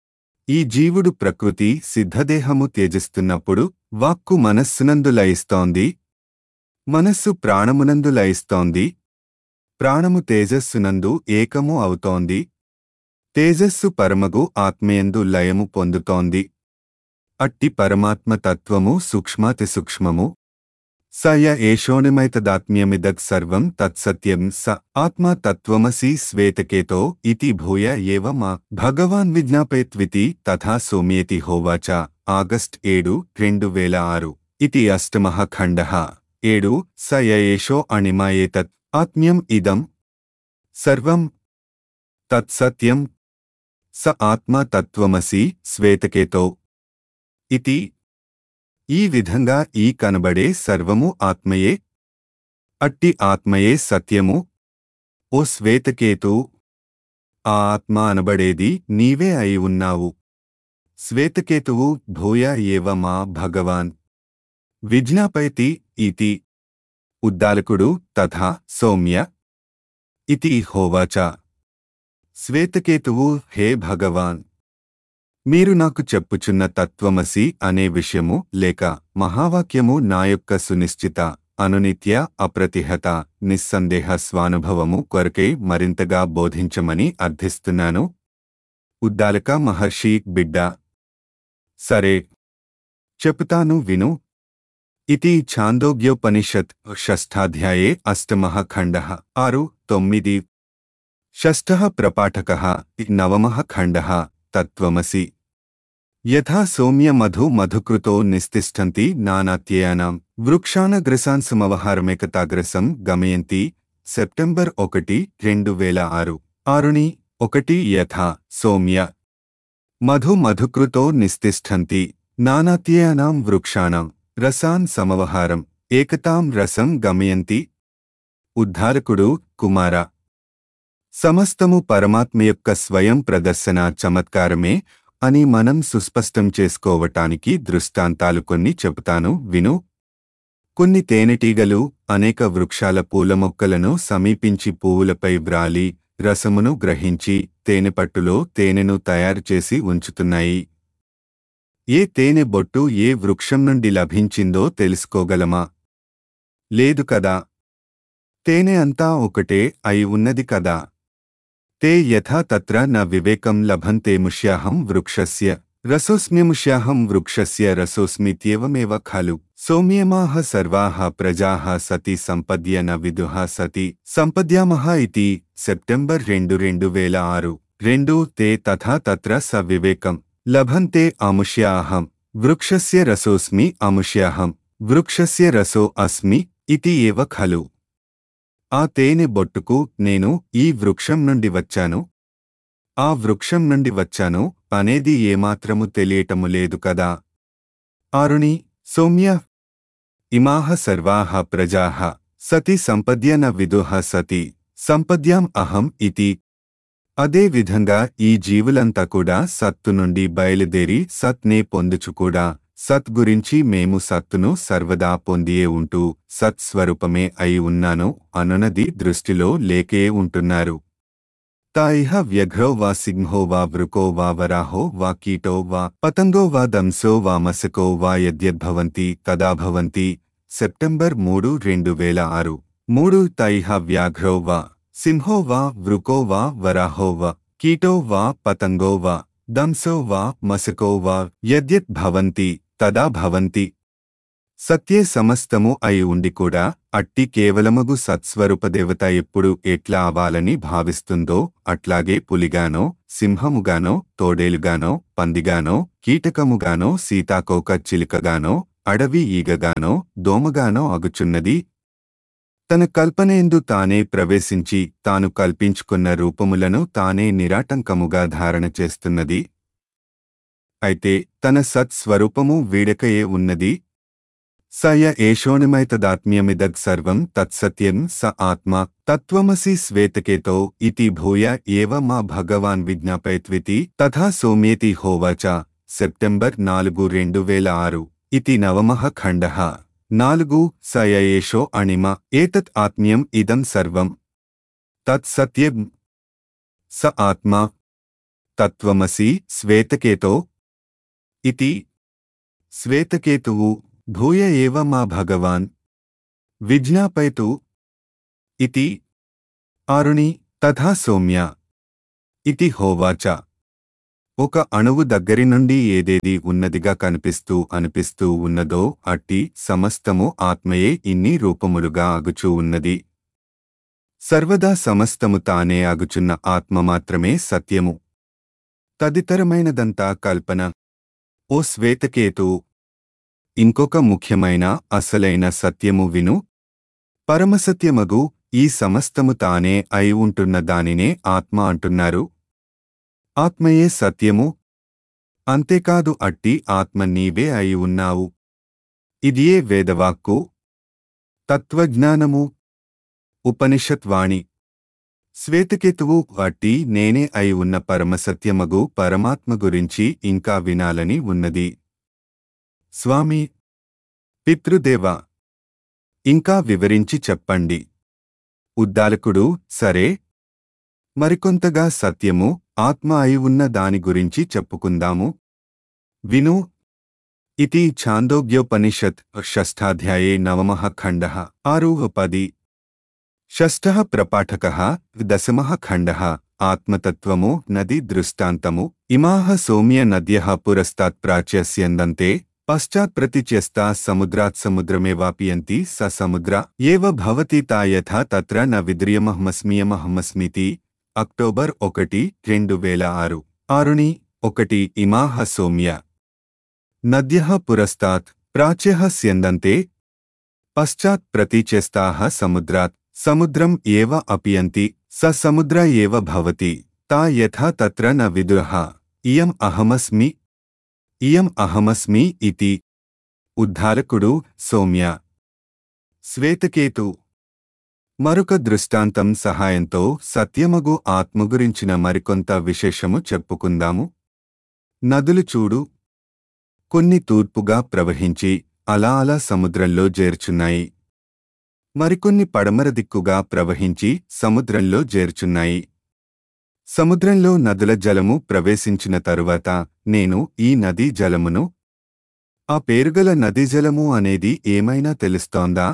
ఈ జీవుడు ప్రకృతి సిద్ధదేహము త్యజిస్తున్నప్పుడు వాక్కు మనస్సునందు లయిస్తోంది మనస్సు ప్రాణమునందు లయిస్తోంది ప్రాణము తేజస్సునందు ఏకము అవుతోంది తేజస్సు పరమగు ఆత్మయందు లయము పొందుతోంది అట్టి పరమాత్మ తత్వము సూక్ష్మాతి సూక్ష్మము స య ఏషోనిమైతదాత్మ్యమిదగ్ సర్వం తత్సత్యం స ఆత్మా తత్వమసి శ్వేతకేతో ఇతి భూయ ఏవ మా భగవాన్ విజ్ఞాపయత్వితి తథా సోమ్యేతి హోవాచ ఆగస్ట్ ఏడు రెండు వేల ఆరు ఇది అష్టమః ఖండః ఏడు స య ఏషో అణిమాయేతత్ ఆత్మ్యం ఇదం సర్వం తత్సత్యం స ఆత్మా తత్వమసి శ్వేతకేతో ఇతి ఈ విధంగా ఈ కనబడే సర్వము ఆత్మయే అట్టి ఆత్మయే సత్యము ఓ శ్వేతకేతు ఆ ఆత్మ అనబడేది నీవే అయి ఉన్నావు శ్వేతకేతువు భూయ ఏవ మా భగవాన్ విజ్ఞాపయతి ఇతి ఉద్దాలకుడు తథా సౌమ్య ఇతి హోవాచ శ్వేతకేతువు హే భగవాన్ మీరు నాకు చెప్పుచున్న తత్వమసి అనే విషయము లేక మహావాక్యము నా యొక్క సునిశ్చిత అనునిత్య అప్రతిహత నిస్సందేహ స్వానుభవము కొరకై మరింతగా బోధించమని అర్థిస్తున్నాను ఉద్దాలక మహర్షి బిడ్డ సరే చెపుతాను విను ఇది ఛాందోగ్యోపనిషత్ షష్ఠాధ్యాయే అష్టమః ఖండః ఆరు తొమ్మిది షష్ఠः ప్రపాఠకः నవమः ఖండः తత్వమసి యథా సౌమ్య మధు మధుకృతో నిస్తిష్టంతి నానాత్యయానాం వృక్షానగ్రసాంసమవహారమేకతాగ్రసం గమయంతి సెప్టెంబర్ ఒకటి రెండు వేల ఆరు ఆరుని ఒకటి యథా సౌమ్య మధు మధుకృతో నిస్తిష్టంతి నానాత్యయానాం వృక్షాణం రసాన్ సమవహారం ఏకతాం రసం గమయంతి ఉద్ధారకుడు కుమార సమస్తము పరమాత్మ యొక్క స్వయం ప్రదర్శన చమత్కారమే అని మనం సుస్పష్టం చేసుకోవటానికి దృష్టాంతాలు కొన్ని చెబుతాను విను కొన్ని తేనెటీగలు అనేక వృక్షాల పూల మొక్కలను సమీపించి పువ్వులపై వ్రాలి రసమును గ్రహించి తేనెపట్టులో తేనెను తయారు చేసి ఉంచుతున్నాయి ఏ తేనె బొట్టు ఏ వృక్షం నుండి లభించిందో తెలుసుకోగలమా లేదు కదా తేనె అంతా ఒకటే అయి ఉన్నది కదా తే యథా తత్ర న వివేకం లభంతే ముష్యాహం వృక్షస్య రసోస్మ్యముష్యాహం వృక్షస్య రసోస్మిత్యేవమేవ ఖలు సౌమ్యమాః సర్వాః ప్రజాః సతి సంపద్య న విదుః సతి సంపద్యామః ఇతి సెప్టెంబర్ రెండు రెండు వేల ఆరు రెండు తే తథా తత్ర స వివేకం లభంతే అముష్యాహం వృక్షస్య రసోస్మి అముష్యాహం వృక్షస్య రసో అస్మి ఇతి ఏవ ఖలు ఆ తేనె బొట్టుకు నేను ఈ వృక్షం నుండి వచ్చాను ఆ వృక్షం నుండి వచ్చాను అనేది ఏమాత్రము తెలియటము లేదు కదా ఆరుణి సౌమ్య ఇమాహ సర్వాః ప్రజాః సతి సంపద్యన విదుహ సతి సంపద్యాం అహం ఇతి అదే విధంగా ఈ జీవులంతా కూడా సత్తు నుండి బయలుదేరి సత్నే పొందుచుకూడా సత్ గురించి మేము సత్తును సర్వదా పొందియే ఉంటూ సత్స్వరూపమే అయి ఉన్నాను అనునది దృష్టిలో లేకే ఉంటున్నారు తాయిహ వ్యఘ్రో వా సింహో వా వృకో వా వరాహో వా కీటో వా పతంగో వా దంసో వా మసకో వా యద్యద్భవంతి తదా భవంతి సెప్టెంబర్ మూడు రెండు వేల ఆరు మూడు తైహ వ్యాఘ్రో వా సింహో వా వృకో వా వరాహో వా కీటో వా పతంగో వా దంసో వా మసకో వా యద్యత్ భవంతి తదా భవంతి సత్యే సమస్తము అయి ఉండి కూడా అట్టి కేవలమగు సత్స్వరూపదేవత ఎప్పుడు ఎట్లా అవ్వాలని భావిస్తుందో అట్లాగే పులిగానో సింహముగానో తోడేలుగానో పందిగానో కీటకముగానో సీతాకోక చిలుకగానో అడవి ఈగగానో దోమగానో అగుచున్నది తన కల్పనేందు తానే ప్రవేశించి తాను కల్పించుకున్న రూపములను తానే నిరాటంకముగా ధారణ చేస్తున్నది అయితే తన సత్స్వరూపము వీడకయే ఉన్నది సయ ఏషోనిమైతదాత్మ్యమిదగ్ సర్వం తత్సత్యం స ఆత్మ తత్వమసి శ్వేతకేతో ఇతి భూయ ఏవ మా భగవాన్ విజ్ఞాపయత్వితి తథా సోమేతి హోవాచ సెప్టెంబర్ నాలుగు రెండు వేల ఆరు ఇతి నవమః ఖండః నాలుగు సయ ఏషో అణిమ ఏతత్ ఆత్మ్యం ఇదం సర్వం తత్సత్యం స ఆత్మ తత్వమసి శ్వేతకేతో ఇతి శ్వేతకేతువు భూయ ఏవ మా భగవాన్ విజ్ఞాపయతు ఇతి ఆరుణి తథా సౌమ్య ఇతి హోవాచ ఒక అణువు దగ్గరి నుండి ఏదేది ఉన్నదిగా కనిపిస్తూ అనిపిస్తూ ఉన్నదో అట్టి సమస్తము ఆత్మయే ఇన్ని రూపములుగా అగుచూ ఉన్నది సర్వదా సమస్తము తానే అగుచున్న ఆత్మ మాత్రమే సత్యము తదితరమైనదంతా కల్పన ఓ శ్వేతకేతు ఇంకొక ముఖ్యమైన అసలైన సత్యము విను పరమసత్యమగు ఈ సమస్తము తానే అయి ఉంటున్న దానినే ఆత్మ అంటున్నారు ఆత్మయే సత్యము అంతేకాదు అట్టి ఆత్మ నీవే అయి ఉన్నావు ఇదియే వేదవాక్కు తత్వజ్ఞానము ఉపనిషత్వాణి శ్వేతకేతువు అట్టి నేనే అయి ఉన్న పరమసత్యమగు పరమాత్మ గురించి ఇంకా వినాలని ఉన్నది స్వామి పితృదేవ ఇంకా వివరించి చెప్పండి ఉద్దాలకుడు సరే మరికొంతగా సత్యము ఆత్మ అయి ఉన్న దాని గురించి చెప్పుకుందాము విను ఇతి ఛాందోగ్యోపనిషత్ షష్ఠాధ్యాయే నవమః ఖండః ఆరు పది షష్ఠః ప్రపాఠకः దశమः ఖండः ఆత్మతత్వము నది దృష్టాంతము ఇమాహ సౌమ్య నద్యః పురస్తాత్ ప్రాచ్యస్యందంతే పశ్చాత్ ప్రతిచ్యస్తా సముద్రాత్ సముద్రమేవాపియంతి స సముద్ర ఏవ భవతి తా యథా తత్ర న విద్రియమహమస్మియమహమస్మితి అక్టోబర్ ఒకటి రెండు వేల ఆరు ఆరుణి ఒకటి ఇమాహ సౌమ్య నద్యః పురస్తాత్ ప్రాచ్యః స్యందంతే పశ్చాత్ ప్రతీచేస్తాః సముద్రాత్ సముద్రం ఏవ అపియంతి స సముద్ర ఏవ భవతి తా యథా తత్ర న విదురః ఇయం అహమస్మి ఇయం అహమస్మి ఇతి ఉద్ధారకుడు సౌమ్య శ్వేతకేతు మరొక దృష్టాంతం సహాయంతో సత్యమగు ఆత్మ గురించిన మరికొంత విశేషము చెప్పుకుందాము నదులు చూడు కొన్ని తూర్పుగా ప్రవహించి అలా అలా సముద్రంలో చేర్చున్నాయి మరికొన్ని పడమర దిక్కుగా ప్రవహించి సముద్రంలో చేర్చున్నాయి సముద్రంలో నదుల జలము ప్రవేశించిన తరువాత నేను ఈ నదీ జలమును ఆ పేరుగల నదీ జలము అనేది ఏమైనా తెలుస్తోందా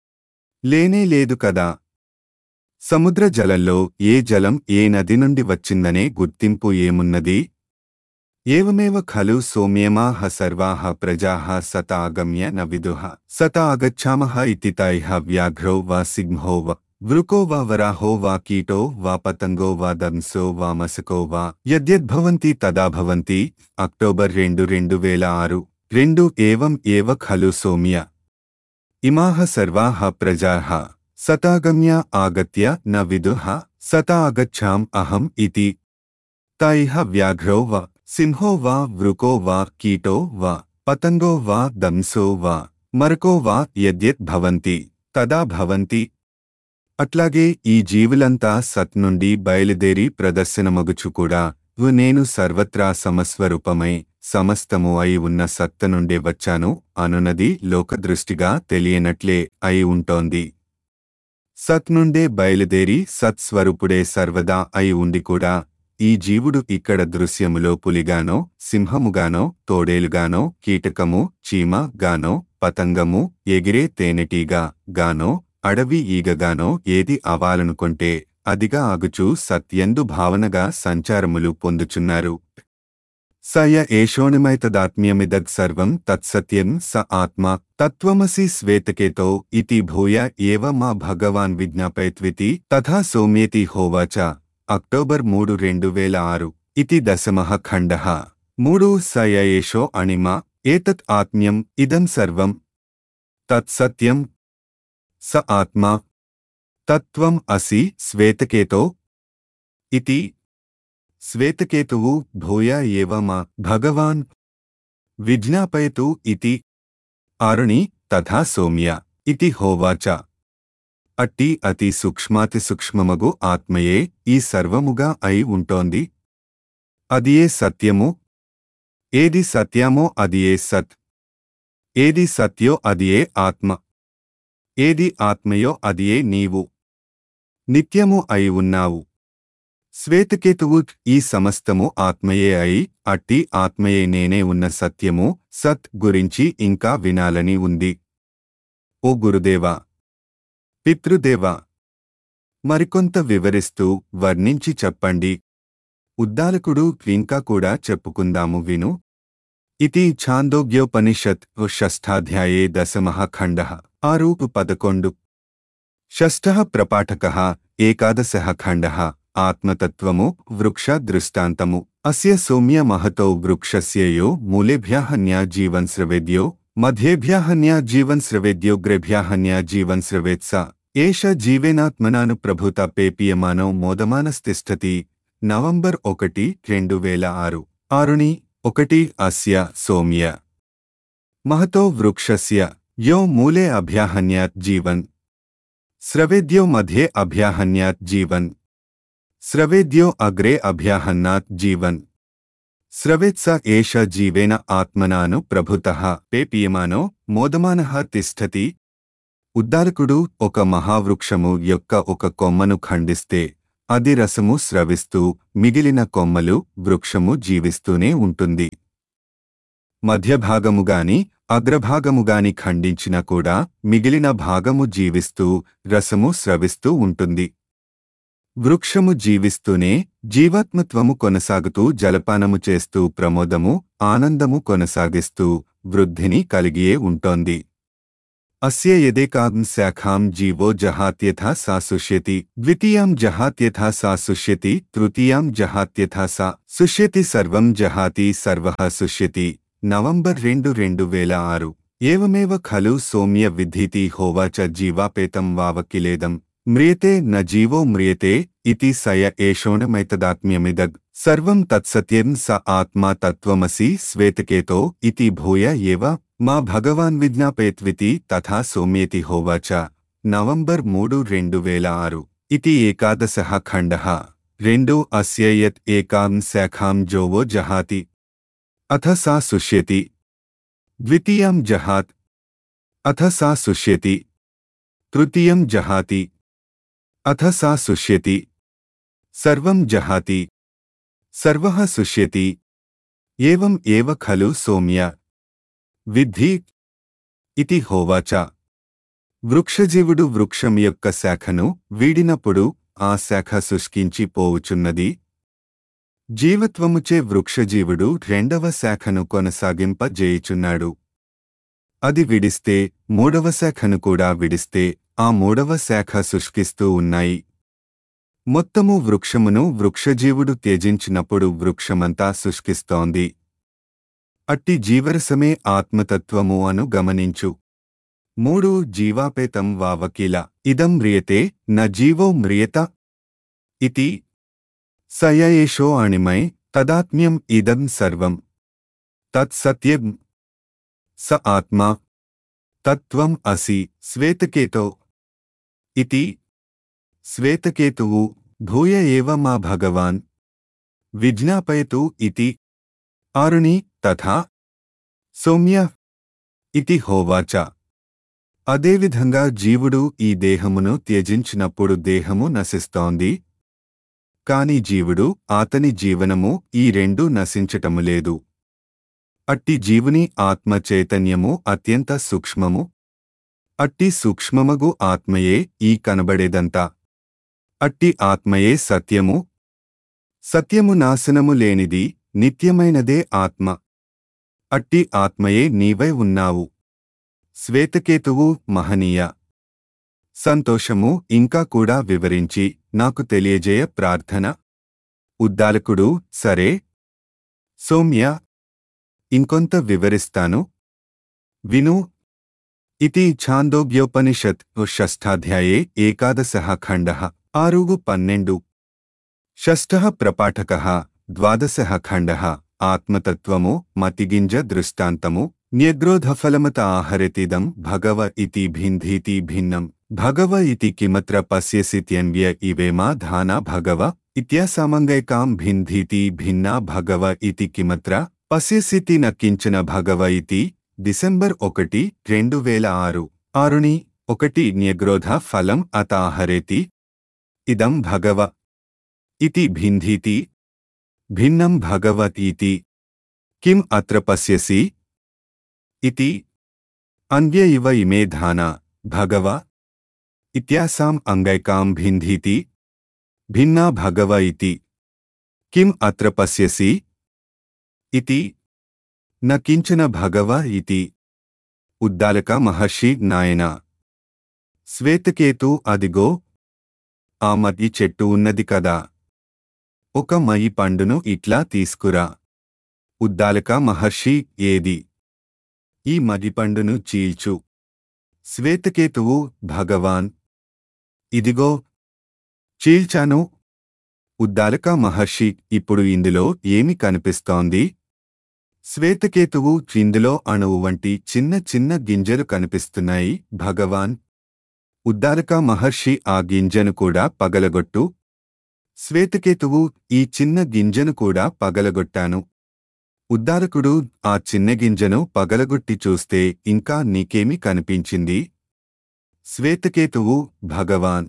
లేనే లేదు కదా సముద్ర జలంలో ఏ జలం ఏ నది నుండి వచ్చిందనే గుర్తింపు ఏమున్నది ఏవమేవ ఖలు సోమ్యమాహ సర్వాః ప్రజాః సత ఆగమ్య న విదుః సత ఆగచ్చామః ఇతి తైః వ్యాఘ్రో వా సింహో వా వృకో వా వరాహో వా కీటో వా పతంగో వా దంసో వా మసకో వా యద్యద్భవంతి తదా భవంతి అక్టోబర్ రెండు రెండు వేల ఆరు రెండు ఏవం ఏవ ఖలు సౌమ్య ఇమాహ సర్వాః ప్రజాః సతాగమ్య ఆగత్య న విదుః సతాగచ్ఛాం అహం ఇతి తైహ వ్యాఘ్రో వా సింహో వా వృకో వా కీటో వా పతంగో వా దంసో వా మరకో వా యద్యత్ భవంతి తదా భవంతి అట్లాగే ఈ జీవులంతా సత్ నుండి బయలుదేరి ప్రదర్శనమగుచు కూడా వు నేను సర్వత్రా సమస్వరూపమై సమస్తము అయి ఉన్న సత్త నుండే వచ్చాను అనునది లోకదృష్టిగా తెలియనట్లే అయి ఉంటోంది సత్ నుండే బయలుదేరి సత్స్వరూపుడే సర్వదా అయి ఉండి కూడా ఈ జీవుడు ఇక్కడ దృశ్యములో పులిగానో సింహముగానో తోడేలుగానో కీటకము చీమ గానో పతంగము ఎగిరే తేనెటీగా గానో అడవి ఈగగానో ఏది అవాలనుకొంటే అదిగా ఆగుచూ సత్యందు భావనగా సంచారములు పొందుచున్నారు సయ ఏషోణిమైతదాత్మ్యమిదగ్ సర్వం తత్సత్యం స ఆత్మ తత్వమసి శ్వేతకేతో ఇతి భూయ ఏవ మా భగవాన్ విజ్ఞాపయత్వితి తథా సౌమ్యేతి హోవాచ అక్టోబర్ మూడు రెండు వేల ఆరు ఇతి దశమః ఖండః మూడు సయ ఏషో అణిమ ఏతత్ ఆత్మ్యం ఇదం సర్వం తత్సత్యం స ఆత్మా తత్వం అసి శ్వేతకేతో ఇతి శ్వేతకేతువు భూయ ఏవ మా భగవాన్ విజ్ఞాపయతు ఇతి ఆరుణి తథా సౌమ్య ఇతి హోవాచ అట్టి అతి సూక్ష్మాతి సూక్ష్మమగు ఆత్మయే ఈ సర్వముగా అయి ఉంటోంది అదియే సత్యము ఏది సత్యమో అదియే సత్ ఏది సత్యో అదియే ఆత్మ ఏది ఆత్మయో అదియే నీవు నిత్యము అయి ఉన్నావు శ్వేతకేతువు ఈ సమస్తము ఆత్మయే అయి అట్టి ఆత్మయే నేనే ఉన్న సత్యము సత్ గురించి ఇంకా వినాలని ఉంది ఓ గురుదేవా పితృదేవా మరికొంత వివరిస్తూ వర్ణించి చెప్పండి ఉద్దాలకుడు ఇంకా కూడా చెప్పుకుందాము విను ఇతి ఛాందోగ్యోపనిషత్ షష్ఠాధ్యాయే దశమః ఖండః ఆరు పదకొండు షష్ఠः ప్రపాఠకः ఏకాదశः ఖండः ఆత్మతత్వము వృక్ష దృష్టాంతము అస్య సౌమ్య మహతో వృక్షస్య యో మూలేభ్యः న్యాజీవన్ స్రవేద్యో మధ్యేభ్యः న్యాజీవన్ స్రవేద్యోగ్రేభ్యः న్యాజీవన్ స్రవేత్స ఏష జీవేనాత్మనాను ప్రభుత పేపీయమానో మోదమానస్తిష్టతి నవంబర్ ఒకటి రెండు వేల ఆరు ఆరుని ఒకటి అస్య సౌమ్య మహతో వృక్షస్య యో మూలే అభ్యాహన్యాత్ జీవన్ స్రవేద్యో మధ్యే అభ్యాహన్యాత్ జీవన్ స్రవేద్యో అగ్రే అభ్యాహన్నాత్ జీవన్ స్రవేత్స ఏష జీవేన ఆత్మనాను ప్రభుతః పేపీయమానో మోదమానః తిష్టతి ఉద్దాలకుడు ఒక మహావృక్షము యొక్క ఒక కొమ్మను ఖండిస్తే అది రసము స్రవిస్తూ మిగిలిన కొమ్మలు వృక్షము జీవిస్తూనే ఉంటుంది మధ్యభాగముగాని అగ్రభాగముగాని ఖండించినా కూడా మిగిలిన భాగము జీవిస్తూ రసము స్రవిస్తూ ఉంటుంది వృక్షము జీవిస్తూనే జీవాత్మత్వము కొనసాగుతూ జలపానము చేస్తూ ప్రమోదము ఆనందము కొనసాగిస్తూ వృద్ధిని కలిగియే ఉంటోంది అస్య యదేకాం శాఖాం జీవో జహాత్యథా సా సుష్యతి ద్వితీయాం జహాత్యథా సా సుష్యతి తృతీయాం జహాత్యథా సా సుష్యతి సర్వం జహాతి సర్వః సుష్యతి నవంబర్ రెండు రెండు వేల ఆరు ఏవమేవ ఖలు సౌమ్య విద్ధీతి హోవాచ జీవాపేతం వావకిలేదం మ్రియతే న జీవో మ్రియతే ఇతి సయ ఏషోణమైతదాత్మ్యమిదగ్ సర్వం తత్సత్యం స ఆత్మా తత్వమసి శ్వేతకేతో ఇతి భూయ ఏవ మా భగవాన్ విజ్ఞాపయత్వితి తథా సౌమ్యేతి హోవాచ నవంబర్ మూడు రెండు వేల ఆరు ఇతి ఏకాదశః ఖండః రెండు అస్య యత్ ఏకాం శాఖాం జోవో జహాతి అథ సా సుష్యతి ద్వితీయం జహాత్ అథ సా సుష్యతి తృతీయం జహాతి అథ సా సుష్యతి సర్వం జహాతి సర్వః సుష్యతి ఏవం ఏవ ఖలు సౌమ్య విద్ధి ఇతి హోవాచ వృక్షజీవుడు వృక్షం యొక్క శాఖను వీడినప్పుడు ఆ శాఖ శుష్కించి పోవుచున్నది జీవత్వముచే వృక్షజీవుడు రెండవ శాఖను కొనసాగింపజేయుచున్నాడు అది విడిస్తే మూడవ శాఖను కూడా విడిస్తే ఆ మూడవ శాఖ శుష్కిస్తూ ఉన్నాయి మొత్తము వృక్షమును వృక్షజీవుడు త్యజించినప్పుడు వృక్షమంతా శుష్కిస్తోంది అట్టి జీవరసమే ఆత్మతత్వము అను గమనించు మూడు జీవాపేతం వావకిల ఇదం మ్రియతే న జీవో మ్రియత ఇతి సయ ఏషో అణిమై తదాత్మ్యం ఇదం సర్వం తత్సత్యం స ఆత్మా తత్వం అసి శ్వేతకేతో ఇతి శ్వేతకేతువు భూయ ఏవ మా భగవాన్ విజ్ఞాపయతు ఇతి ఆరుణి తథా సౌమ్య ఇతి హోవాచ అదేవిధంగా జీవుడు ఈ దేహమును త్యజించినప్పుడు దేహము నశిస్తోంది కాని జీవుడు అతని జీవనము ఈ రెండూ నశించటము లేదు అట్టి జీవుని ఆత్మ చైతన్యము అత్యంత సూక్ష్మము అట్టి సూక్ష్మమగు ఆత్మయే ఈ కనబడేదంతా అట్టి ఆత్మయే సత్యము సత్యము నాశనము లేనిది నిత్యమైనదే ఆత్మ అట్టి ఆత్మయే నీవై ఉన్నావు శ్వేతకేతువు మహనీయ సంతోషము ఇంకా కూడా వివరించి నాకు తెలియజేయ ప్రార్థన ఉద్దాలకుడు సరే సౌమ్య ఇంకొంత వివరిస్తాను విను ఇతి ఛాందోగ్యోపనిషత్ షష్ఠాధ్యాయే ఏకాదశः ఖండः ఆరుగు పన్నెండు షష్ఠः ప్రపాఠకः ద్వాదశः ఖండः ఆత్మతత్వము మతిగింజ దృష్టాంతము న్యగ్రోధఫలమత ఆహరతిదం భగవ ఇతి భింధీతి భిన్నం భగవ ఇతి కిమత్ర పశ్యసిత్యన్వ్య ఇవేమా ధానా భగవ ఇత్యాసామంగైకాం భింధీతి భిన్నా భగవ ఇతి కిమత్ర పశ్యసితి నక్కించిన భగవ ఇతి డిసెంబర్ ఒకటి రెండు వేల ఆరు ఆరుని ఒకటి న్యగ్రోధ ఫలం అతాహరేతి ఇదం భగవ ఇతి భింధీతి భిన్నం భగవతీతి కిం అత్ర పశ్యసి ఇతి అన్య ఇవ ఇమే ధాన భగవ ఇత్యాసాం అంగైకాం భింధీతి భిన్నా భగవ ఇతి కిం అత్ర పశ్యసి ఇతి న కించన భగవ ఇతి ఉద్దాలక మహర్షి నాయన శ్వేతకేతు అదిగో ఆ మతి చెట్టు ఉన్నది కదా ఒక మయి పండును ఇట్లా తీసుకురా ఉద్దాలక మహర్షి ఏది ఈ మదిపండును చీల్చు శ్వేతకేతువు భగవాన్ ఇదిగో చీల్చాను ఉద్దాలక మహర్షి ఇప్పుడు ఇందులో ఏమి కనిపిస్తోంది శ్వేతకేతువు ఇందులో అణువు వంటి చిన్న చిన్న గింజలు కనిపిస్తున్నాయి భగవాన్ ఉద్దాలక మహర్షి ఆ గింజను కూడా పగలగొట్టు శ్వేతకేతువు ఈ చిన్న గింజను కూడా పగలగొట్టాను ఉద్దారకుడు ఆ చిన్న గింజను పగలగొట్టి చూస్తే ఇంకా నీకేమి కనిపించింది శ్వేతకేతువు భగవాన్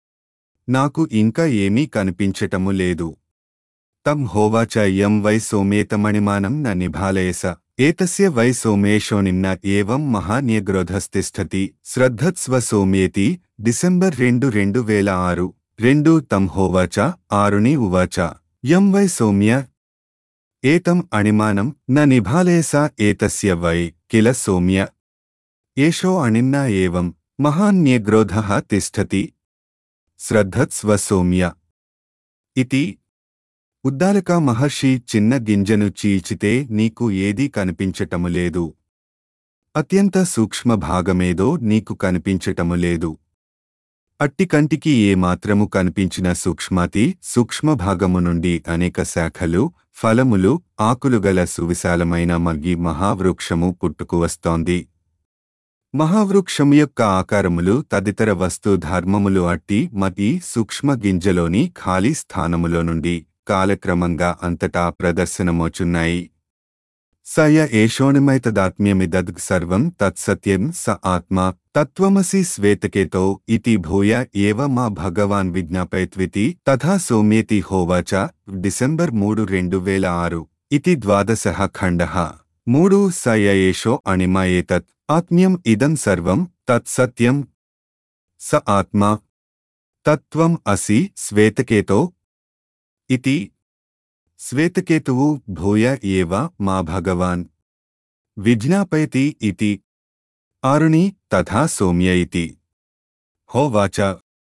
నాకు ఇంకా ఏమీ కనిపించటము లేదు తం హోవాచ యం వై సోమేతమణిమానం న నిభాలయస ఏతస్య వై సోమేషోనిమ్న ఏవం మహాన్యగ్రోధస్థిష్టతి శ్రద్ధత్స్వ సోమేతి డిసెంబర్ రెండు రెండు వేల ఆరు రెండు తం హోవాచ ఆరుని ఉవాచ యం వై సౌమ్య ఏతం అణిమానం న నిభాలయస ఏతస్య వై కిల సౌమ్య ఏషో అణిమ్నా ఏవం మహాన్యగ్రోధ తిష్టతి శ్రద్ధత్స్వ సౌమ్య ఇతి ఉద్దాలక మహర్షి చిన్న గింజను చీల్చితే నీకు ఏదీ కనిపించటము లేదు అత్యంత సూక్ష్మ భాగమేదో నీకు కనిపించటము లేదు అట్టి కంటికి ఏ మాత్రము కనిపించిన సూక్ష్మాతి సూక్ష్మ భాగము నుండి అనేక శాఖలు ఫలములు ఆకులు గల సువిశాలమైన మగ్గి మహావృక్షము పుట్టుకు వస్తోంది మహావృక్షము యొక్క ఆకారములు తదితర వస్తు ధర్మములు అట్టి మతి సూక్ష్మ గింజలోని ఖాళీ స్థానములో నుండి కాలక్రమంగా అంతటా ప్రదర్శనమోచున్నాయి సయ ఏషోణిమైతదాత్మ్యమిదద్ సర్వం తత్సత్యం స ఆత్మా తత్వమసి శ్వేతకేతో ఇతి భూయ ఏవ మా భగవాన్ విజ్ఞాపయత్వితి తథా సోమేతి హోవాచ డిసెంబర్ మూడు రెండు వేల ఆరు ఇతి ద్వాదశ ఖండ మూడు సయ ఏషో అణిమ ఏతత్ ఆత్మ్యం ఇదం సర్వం తత్సత్యం స ఆత్మా తత్వం అసి శ్వేతకేతో ఇతి శ్వేతకేతువు భూయ ఏవ మా భగవాన్ విజ్ఞాపయతి ఇతి ఆరుణి తథా సౌమ్య ఇతి హోవాచ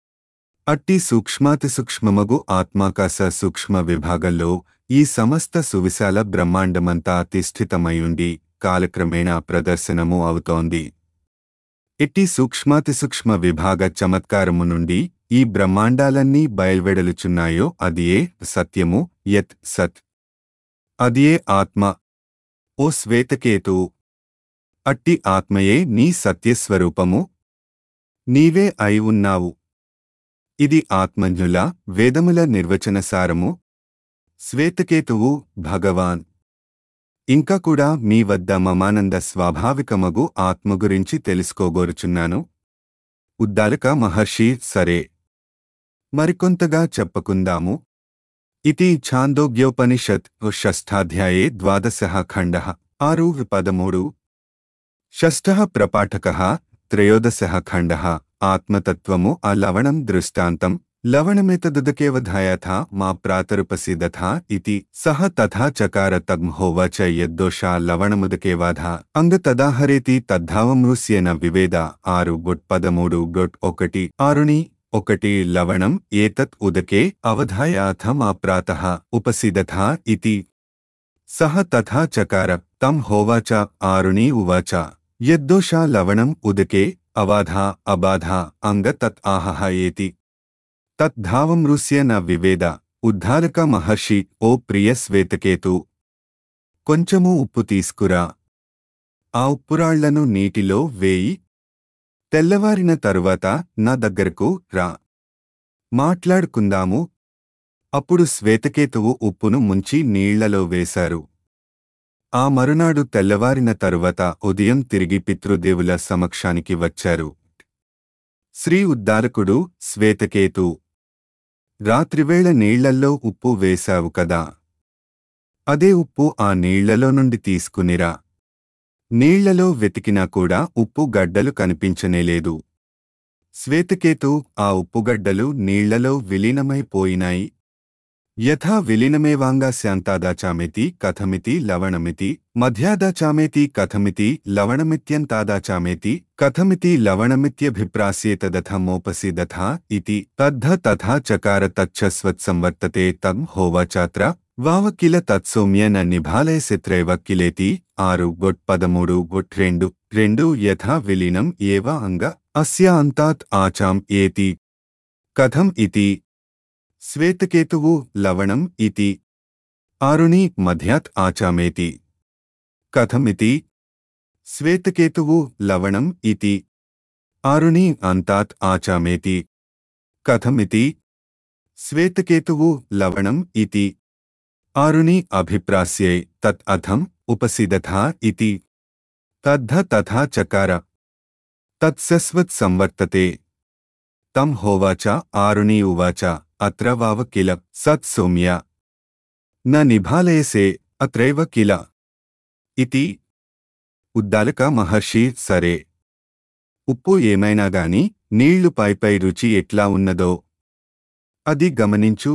అట్టి సూక్ష్మాతి సూక్ష్మమగు ఆత్మాకాశ సూక్ష్మ విభాగంలో ఈ సమస్త సువిశాల బ్రహ్మాండమంతా తిష్ఠితమయుండి కాలక్రమేణా ప్రదర్శనము అవుతోంది ఎట్టి సూక్ష్మాతిసూక్ష్మ విభాగ చమత్కారము నుండి ఈ బ్రహ్మాండాలన్నీ బయల్వెడలుచున్నాయో అదియే సత్యము యత్ సత్ అదియే ఆత్మ ఓ శ్వేతకేతు అట్టి ఆత్మయే నీ సత్యస్వరూపము నీవే అయి ఉన్నావు ఇది ఆత్మజ్ఞుల వేదముల నిర్వచన సారము శ్వేతకేతువు భగవాన్ ఇంకా కూడా మీ వద్ద మమానంద స్వాభావికమగు ఆత్మ గురించి తెలుసుకోగోరుచున్నాను ఉద్దాలక మహర్షి సరే మరికొంతగా చెప్పుకుందాము ఇది ఛాందోగ్యోపనిషత్ షష్ఠాధ్యాయే ద్వాదశ ఖండ ఆరు పదమూడు షష్ఠ ప్రపాఠక త్రయోదశ ఖండ ఆత్మతత్వము ఆ లవణం దృష్టాంతం లవణమితదుదకేవధాయథ మా ప్రాతరుపసిదథ ఇతి సహ తథా చకార తగ్మహోవాచ యద్దోషా లవణముదకేవాధ అంగ తదాహరేతి తద్ధావమృస్యేన వివేద ఆరు గుట్ పదమూడు గుట్ ఒకటి ఆరుని ఒకటి లవణం ఏతత్ ఉదకే అవధాయాథ మా ప్రాతః ఉపసిదథ ఇతి సహ తథా చకార తం హోవాచ ఆరుణి ఉవాచ యద్దోషా లవణం ఉదకే అబాధా అబాధా అంగ తత్ ఆహహ ఏతి తద్ధావమృస్య న వివేద ఉద్ధారక మహర్షి ఓ ప్రియ శ్వేతకేతు కొంచెము ఉప్పు తీసుకురా ఆ ఉప్పురాళ్లను నీటిలో వేయి తెల్లవారిన తరువాత నా దగ్గరకు రా మాట్లాడుకుందాము అప్పుడు శ్వేతకేతువు ఉప్పును ముంచి నీళ్లలో వేశారు ఆ మరునాడు తెల్లవారిన తరువాత ఉదయం తిరిగి పితృదేవుల సమక్షానికి వచ్చారు శ్రీ ఉద్దారకుడు శ్వేతకేతు రాత్రివేళ నీళ్లల్లో ఉప్పు వేశావు కదా అదే ఉప్పు ఆ నీళ్లలో నుండి తీసుకునిరా నీళ్లలో వెతికినా కూడా ఉప్పు గడ్డలు కనిపించనేలేదు శ్వేతకేతు ఆ ఉప్పుగడ్డలు నీళ్లలో విలీనమైపోయినాయి యథా విలీనమేవాంగా శాంతాదాచామేతి కథమితి లవణమితి మధ్యాదాచామేతి కథమితి లవణమిత్యంతాదాచామేతి కథమితి లవణమిత్యభిప్రాస్యేతదథమోపసిదథ ఇతి తద్ధ తథా చకార తచ్చస్వత్సంవర్తతే తం హోవాచాత్ర వావ కిల తత్సౌమ్య న నిభాలయసిత్రైవ కిలేతి ఆరు గొట్ పదమూడు గొట్ రెండు రెండు యథా విలీనం ఏవ అంగ అస్య అంతాత్ ఆచాం ఏతి కథం ఇతి శ్వేతకేతువు లవణం ఇతి ఆరుణి మధ్యాత్ ఆచామేతి కథమితి శ్వేతకేతువు లవణం ఇతి ఆరుణి అంతాత్ ఆచామేతి కథమితి శ్వేతకేతువు లవణం ఇతి ఆరుణి అభిప్రాస్యై తత్ అథం ఉపసిదథా ఇతి తద్ధ తథా చకార తత్సస్వత్ సంవర్తతే తం హోవాచ ఆరుణి ఉవాచ అత్ర వావ కిల సత్ సౌమ్య న నిభాలయసే అత్రైవ కిల ఇతి ఉద్దాలక మహర్షి సరే ఉప్పు ఏమైనా గాని నీళ్లు పైపై రుచి ఎట్లా ఉన్నదో అది గమనించు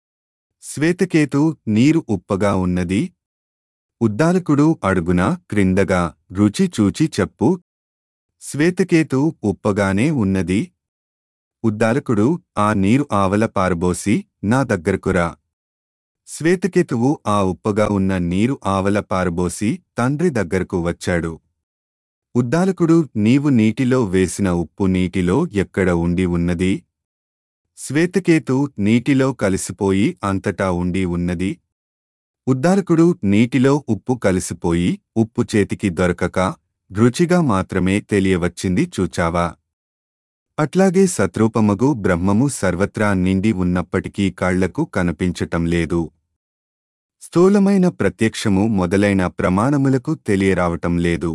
శ్వేతకేతు నీరు ఉప్పగా ఉన్నది ఉద్దాలకుడు అడుగున క్రిందగా రుచి చూచి చెప్పు శ్వేతకేతు ఉప్పగానే ఉన్నది ఉద్దాలకుడు ఆ నీరు ఆవల పారబోసి నా దగ్గరకురా శ్వేతకేతువు ఆ ఉప్పగా ఉన్న నీరు ఆవల పారబోసి తండ్రి దగ్గరకు వచ్చాడు ఉద్దాలకుడు నీవు నీటిలో వేసిన ఉప్పు నీటిలో ఎక్కడ ఉండి ఉన్నది శ్వేతకేతు నీటిలో కలిసిపోయి అంతటా ఉండి ఉన్నది ఉద్దాలకుడు నీటిలో ఉప్పు కలిసిపోయి ఉప్పు చేతికి దొరకక రుచిగా మాత్రమే తెలియవచ్చింది చూచావా అట్లాగే సత్రూపమగు బ్రహ్మము సర్వత్రా నిండి ఉన్నప్పటికీ కళ్లకు కనిపించటం లేదు స్థూలమైన ప్రత్యక్షము మొదలైన ప్రమాణములకు తెలియరావటం లేదు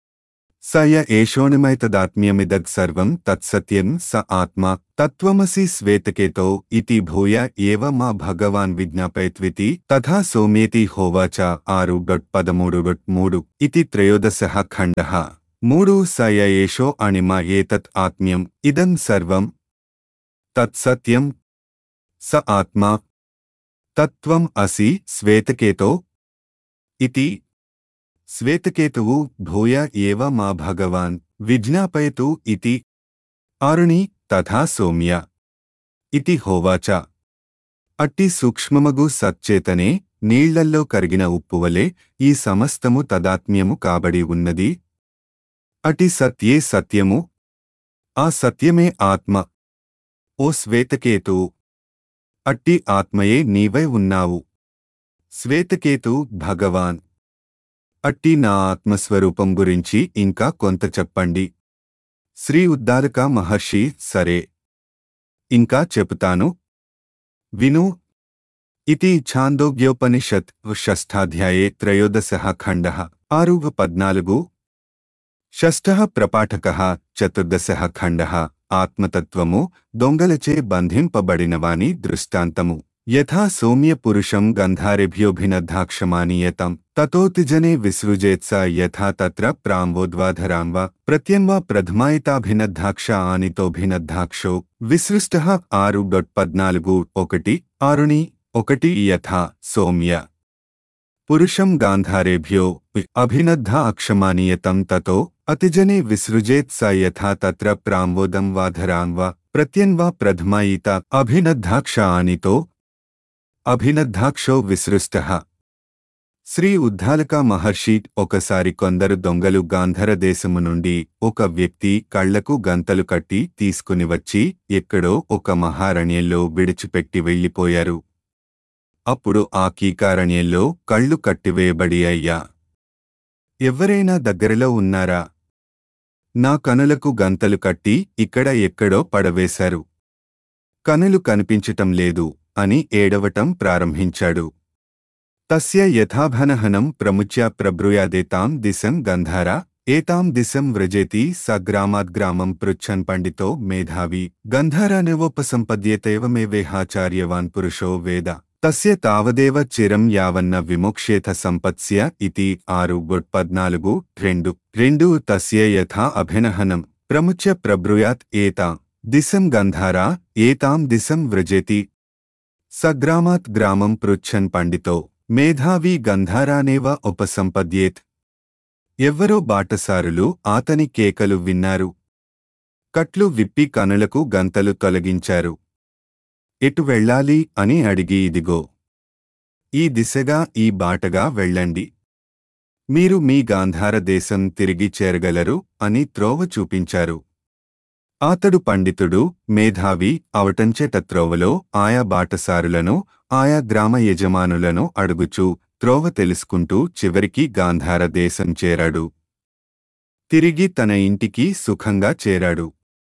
సయ ఏషోణిమైతదాత్మ్యమిదగ్ సర్వం తత్సత్యం స ఆత్మ తత్వమసి శ్వేతకేతో ఇతి భూయ ఏవ మా భగవాన్ విజ్ఞాపయత్వితి తథా సోమేతి హోవాచ ఆరు గట్ పదమూడు గట్ మూడు ఇతి త్రయోదశ ఖండ మూడు సయ ఏషో అణిమ ఏతత్ ఆత్మ్యం ఇదం సర్వం తత్సత్యం స ఆత్మ తత్వం అసి శ్వేతకేతో ఇతి శ్వేతకేతువు భూయ ఏవ మా భగవాన్ విజ్ఞాపయతు ఇతి ఆరుణి తథా సౌమ్య ఇతి హోవాచ అట్టి సూక్ష్మమగు సచ్చేతనే నీళ్లల్లో కరిగిన ఉప్పువలే ఈ సమస్తము తదాత్మ్యము కాబడి ఉన్నది అటి సత్యే సత్యము ఆ సత్యమే ఆత్మ ఓ శ్వేతకేతు అట్టి ఆత్మయే నీవై ఉన్నావు శ్వేతకేతు భగవాన్ అట్టి నా ఆత్మస్వరూపం గురించి ఇంకా కొంత చెప్పండి శ్రీ ఉద్దారక మహర్షి సరే ఇంకా చెబుతాను విను ఇది ఛాందోగ్యోపనిషత్ షష్ఠాధ్యాయే త్రయోదశ ఖండ ఆరు పద్నాలుగు షష్ఠ ప్రపాఠక చతుర్దశ ఖండ ఆత్మతత్వము దొంగలచే బంధింపబడినవాని దృష్టాంతము యథా సౌమ్య పురుషం గంధారేభ్యోభినద్ధాక్షమానీయతం తతోతిజనే విసృజేత్స యథా తత్ర ప్రాంవోద్వాధరాం వా ప్రత్యంవా ప్రథమాయితాభినద్ధాక్ష ఆనితోభినద్ధాక్షో విసృష్ట ఆరు డొట్ పద్నాలుగు ఒకటి ఆరుని ఒకటి యథా సౌమ్య పురుషం గాంధారేభ్యో అభినద్ధ అక్షమానీయతం తతో అతిజనే విసృజేత్ స యథా తత్ర ప్రాంవోదం వాధరాం వా ప్రత్యన్వా ప్రథమాయిత అభినద్ధాక్ష ఆనితో అభినద్ధాక్షో విసృష్ట శ్రీ ఉద్దాలక మహర్షి ఒకసారి కొందరు దొంగలు గాంధర దేశము నుండి ఒక వ్యక్తి కళ్లకు గంతలు కట్టి తీసుకుని వచ్చి ఎక్కడో ఒక మహారణ్యంలో విడిచిపెట్టి వెళ్ళిపోయారు అప్పుడు ఆ కీకారణ్యంలో కళ్ళు కట్టివేయబడి అయ్యా ఎవ్వరైనా దగ్గరలో ఉన్నారా నా కనులకు గంతలు కట్టి ఇక్కడ ఎక్కడో పడవేశారు కనులు కనిపించటం లేదు అని ఏడవటం ప్రారంభించాడు తస్య యథాభనహనం ప్రముచ్య ప్రబ్రూయాదేతాం దిశం గంధారా ఏతాం దిశం వ్రజేతి స గ్రామాద్గ్రామం పృచ్చన్ పండితో మేధావి గంధారానివోపసంపద్యేతైవమేవేహాచార్యవాన్ పురుషో వేద తస్య తావదేవ చిరం యావన్న విమోక్షేత సంపత్స్య ఇతి ఆరు గుడ్ పద్నాలుగు రెండు రెండు తస్య యథా అభినహనం ప్రముచ్య ప్రబ్రూయాత్ ఏతా దిశం గంధారా ఏతాం దిశం వ్రజేతి సగ్రామాత్ గ్రామం పృచ్చన్ పండితో మేధావి గంధారానేవ ఉపసంపద్యేత్ ఎవ్వరో బాటసారులు ఆతని కేకలు విన్నారు కట్లు విప్పి కనులకు గంతలు తొలగించారు ఎటు వెళ్ళాలి అని అడిగి ఇదిగో ఈ దిశగా ఈ బాటగా వెళ్ళండి మీరు మీ గాంధార దేశం తిరిగి చేరగలరు అని త్రోవ చూపించారు అతడు పండితుడు మేధావి అవటంచేట త్రోవలో ఆయా బాటసారులను ఆయా గ్రామ యజమానులను అడుగుచూ త్రోవ తెలుసుకుంటూ చివరికి గాంధార దేశం చేరాడు తిరిగి తన ఇంటికి సుఖంగా చేరాడు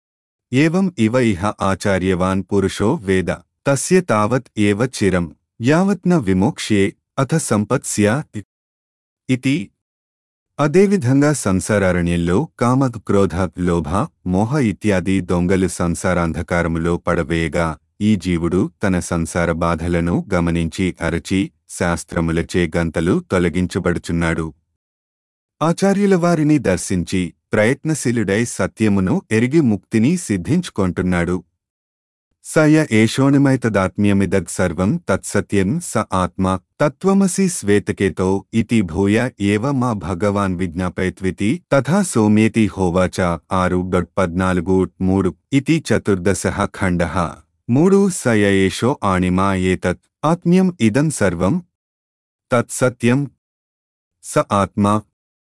ఏవం ఇవ ఇహ ఆచార్యవాన్ పురుషో వేద తస్య తావత్ ఏవ చిరం యావత్ న విమోక్ష్యే అథ సంపత్ స్యాత్ ఇతి అదేవిధంగా సంసారారణ్యంలో కామ క్రోధ లోభ మోహ ఇత్యాది దొంగలు సంసారాంధకారములో పడవేయగా ఈ జీవుడు తన సంసార బాధలను గమనించి అరచి శాస్త్రములచే గంతలు తొలగించబడుచున్నాడు ఆచార్యుల వారిని దర్శించి ప్రయత్నశీలుడై సత్యమును ఎరిగి ముక్తిని సిద్ధించుకొంటున్నాడు సయ ఏషోణిమైతదాత్మ్యమిదగ్ సర్వం తత్సత్యం స ఆత్మ తత్వమసి శ్వేతకేతో ఇతి భూయ ఏవ మా భగవాన్ విజ్ఞాపయత్వితి తథా సోమేతి హోవాచ ఆరు డొట్ పద్నాలుగు మూడు ఇతి చతుర్దశ ఖండ మూడు సయ ఏషో ఆణిమా ఏతత్ ఆత్మ్యం ఇదం సర్వం తత్సత్యం స ఆత్మా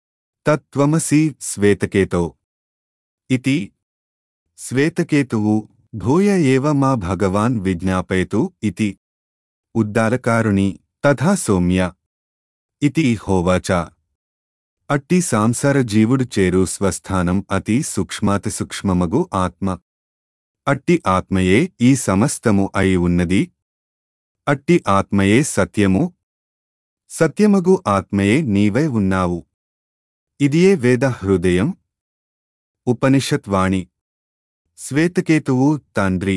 తత్వమసి శ్వేతకేతో ఇతి శ్వేతకేతువు భూయ ఏవ మా భగవాన్ విజ్ఞాపయతు ఇతి ఉద్దారకారుణి తథా సౌమ్య ఇతి హోవాచ అట్టి సాంసార జీవుడు చేరు స్వస్థానం అతి సూక్ష్మాతి సూక్ష్మమగు ఆత్మ అట్టి ఆత్మయే ఈ సమస్తము అయి ఉన్నది అట్టి ఆత్మయే సత్యము సత్యమగు ఆత్మయే నీవై ఉన్నావు ఇదియే వేద హృదయం ఉపనిషత్వాణి శ్వేతకేతువు తండ్రి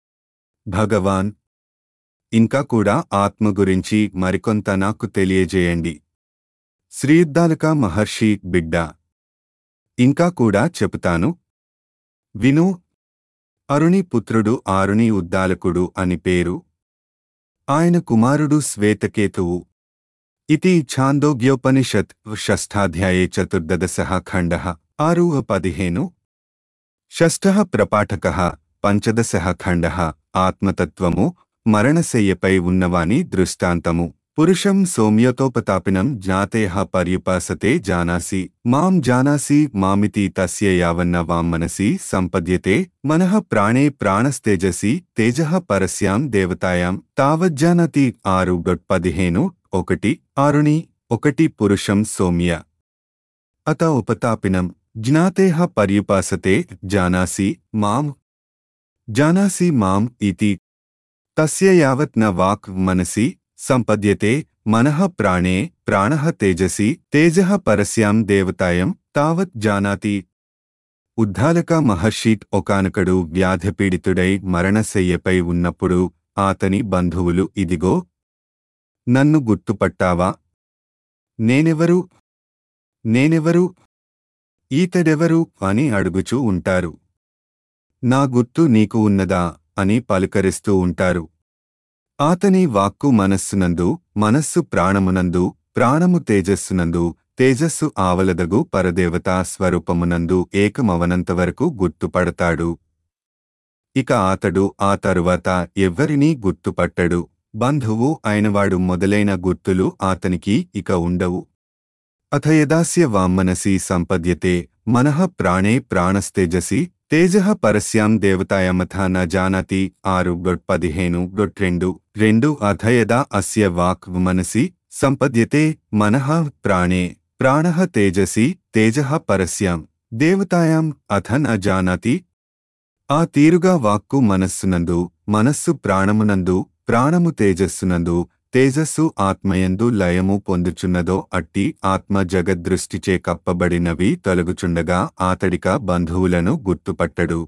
భగవాన్ ఇంకా కూడా ఆత్మ గురించి మరికొంత నాకు తెలియజేయండి శ్రీయుద్ధాలక మహర్షి బిడ్డ ఇంకా కూడా చెబుతాను విను అరుణి పుత్రుడు ఆరుణి ఉద్దాలకుడు అని పేరు ఆయన కుమారుడు శ్వేతకేతువు ఇతి ఛాందోగ్యోపనిషత్ షష్ఠాధ్యాయే చతుర్దశ ఖండ ఆరు పదిహేను షష్ఠ ప్రపాఠక పంచదశ ఖండ ఆత్మతత్వము మరణశయ్యపై ఉన్నవాని దృష్టాంతము పురుషం సౌమ్యతోపతాపినం జ్ఞాతేహ పర్యుపాసతే జానాసి మాం జానాసి మామితి తస్య యావన్న వాం మనసి సంపద్యతే మనః ప్రాణే ప్రాణస్తేజసి తేజః పరస్యాం దేవతాయాం తావజ్జానతి ఆరు డొట్ పదిహేను ఒకటి ఆరుని ఒకటి పురుషం సౌమ్య అత ఉపతాపినం జ్ఞాతేహ పర్యుపాసతే జానాసి మాం జానాసి మాం ఇతి తస్య యావత్ న వాక్ మనసి సంపద్యతే మనః ప్రాణే ప్రాణః తేజసి తేజః పరస్యాం దేవతాయం తావత్ జానాతి ఉద్దాలక మహర్షి ఒకానొకడు వ్యాధిపీడితుడై మరణశయ్యపై ఉన్నప్పుడు ఆతని బంధువులు ఇదిగో నన్ను గుర్తుపట్టావా నేనెవరు నేనెవరు ఈతడెవరు అని అడుగుచూ ఉంటారు నా గుర్తు నీకు ఉన్నదా అని పలుకరిస్తూ ఉంటారు ఆతని వాక్కు మనస్సునందు మనస్సు ప్రాణమునందు ప్రాణము తేజస్సునందు తేజస్సు ఆవలదగు పరదేవతా స్వరూపమునందు ఏకమవనంతవరకు గుర్తుపడతాడు ఇక ఆతడు ఆ తరువాత ఎవ్వరినీ గుర్తుపట్టడు బంధువు అయినవాడు మొదలైన గుర్తులు ఆతనికి ఇక ఉండవు అథ యదాస్య వామ్మనసి సంపద్యతే మనః ప్రాణే ప్రాణస్తేజసి తేజః పరస్యాం దేవతాయమథ న జానాతి ఆరు గొట్ పదిహేను గొట్ రెండు రెండు అథ యదా అస్య వాక్ మనసి సంపద్యతే మనః ప్రాణే ప్రాణః తేజసి తేజః పరస్యాం దేవతాయాం అథ న జానాతి ఆ తీరుగా వాక్కు మనస్సునందు మనస్సు ప్రాణమునందు ప్రాణము తేజస్సునందు తేజస్సు ఆత్మయందు లయము పొందుచున్నదో అట్టి ఆత్మ జగద్దృష్టిచే కప్పబడినవి తొలగుచుండగా ఆతడిక బంధువులను గుర్తుపట్టడు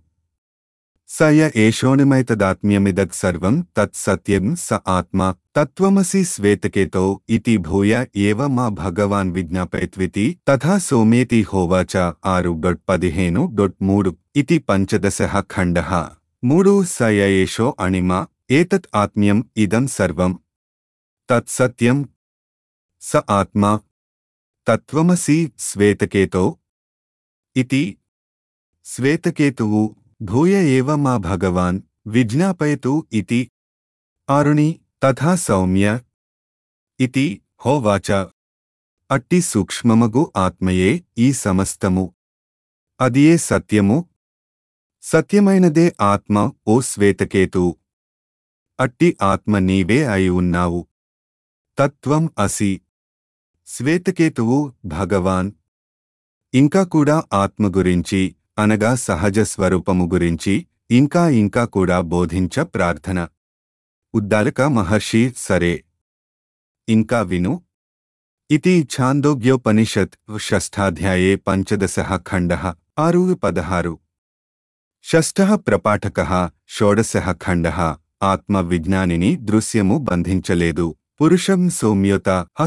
సయ ఏషోనిమైతదాత్మ్యమిదత్ సర్వం తత్ సత్యం స ఆత్మ తత్వమసి శ్వేతకేతో ఇతి భూయ ఏవ మా భగవాన్ విజ్ఞాపయత్వితి తథా సోమేతి హోవాచ ఆరు డొట్ పదిహేను డొట్ మూడు ఇతి పంచదశ ఖండ మూడు సయ ఏషో అణిమ ఏతత్ ఆత్మ్యం ఇదం సర్వం తత్సత్యం స ఆత్మా తత్వమసి శ్వేతకేతో ఇతి శ్వేతకేతువు భూయ ఏవ మా భగవాన్ విజ్ఞాపయతు ఇతి ఆరుణి తథా సౌమ్య ఇతి హోవాచ అట్టి సూక్ష్మమగు ఆత్మయే ఈ సమస్తము అదియే సత్యము సత్యమైనదే ఆత్మ ఓ శ్వేతకేతు అట్టి ఆత్మ నీవే అయి ఉన్నావు తత్వం అసి శ్వేతకేతువు భగవాన్ ఇంకా కూడా ఆత్మ గురించి అనగా సహజ స్వరూపము గురించి ఇంకా ఇంకా కూడా బోధించ ప్రార్థన ఉద్దాలక మహర్షి సరే ఇంకా విను ఇతి ఛాందోగ్యోపనిషత్ షష్ఠాధ్యాయే పంచదశ ఖండ ఆరు పదహారు షష్ఠ ప్రపాఠక షోడశ ఖండ ఆత్మ విజ్ఞానిని దృశ్యము బంధించలేదు పురుషం సౌమ్యోత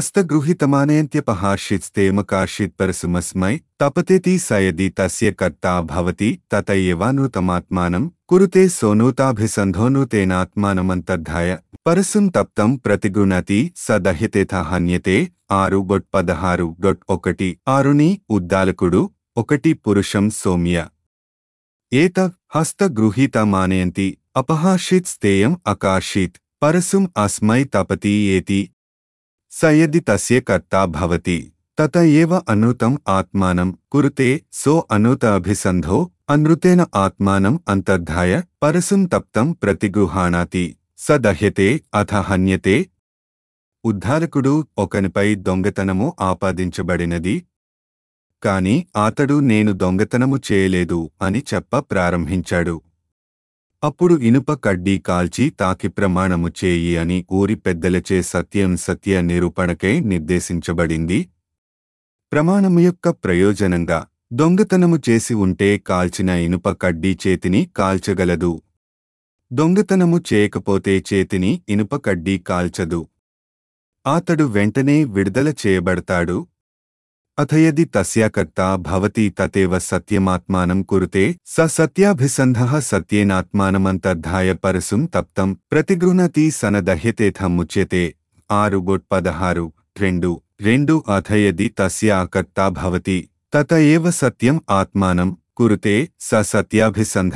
హస్తగృహితమానేంత్యపహార్షిత్స్తేమకార్షిత్పరసుమస్మై తపతేతి సయది తస్య కర్తా భవతి తత ఏవానూతమాత్మానం కురుతే సోనూతాభిసంధోనూతేనాత్మానమంతర్ధాయ పరసుం తప్తం ప్రతిగృణతి స దహ్యతేథ హన్యతే ఆరు గొట్ పదహారు గొట్ ఒకటి ఆరుని ఉద్దాలకుడు ఒకటి పురుషం సౌమ్య ఏత హస్తగృహీతమానయంతి అపహార్షిత్ స్థేయం అకార్షిత్ పరసుం అస్మై తపతి ఏతి సయది తస్య కర్తా భవతి తత ఏవ అనూతం ఆత్మానం కురుతే సో అనూత అభిసంధో అనృతేన ఆత్మానం అంతర్ధాయ పరసుం తప్తం ప్రతిగృహాణాతి స దహ్యతే అథ హన్యతే ఉద్ధారకుడు ఒకనిపై దొంగతనము ఆపాదించబడినది కాని అతడు నేను దొంగతనము చేయలేదు అని చెప్ప ప్రారంభించాడు అప్పుడు ఇనుప కడ్డీ కాల్చి తాకి ప్రమాణము చేయి అని ఊరి పెద్దలచే సత్యం సత్య నిరూపణకై నిర్దేశించబడింది ప్రమాణము యొక్క ప్రయోజనంగా దొంగతనము చేసి ఉంటే కాల్చిన ఇనుప కడ్డీ చేతిని కాల్చగలదు దొంగతనము చేయకపోతే చేతిని ఇనుప కడ్డీ కాల్చదు అతడు వెంటనే విడుదల చేయబడతాడు అథయది తస్యాకర్తా భవతి తతేవ సత్యమాత్మానం కురుతే స సత్యాభిసంధః సత్యేనాత్మానమంతర్ధాయ పరసుం తప్తం ప్రతిగృహణతి సనదహ్యతేథ ముచ్యతే ఆరు గొట్ పదహారు రెండు రెండు అథయది తస్య ఆకర్తా భవతి తత ఏవ సత్యం ఆత్మానం కురుతే స సత్యాభిసంధః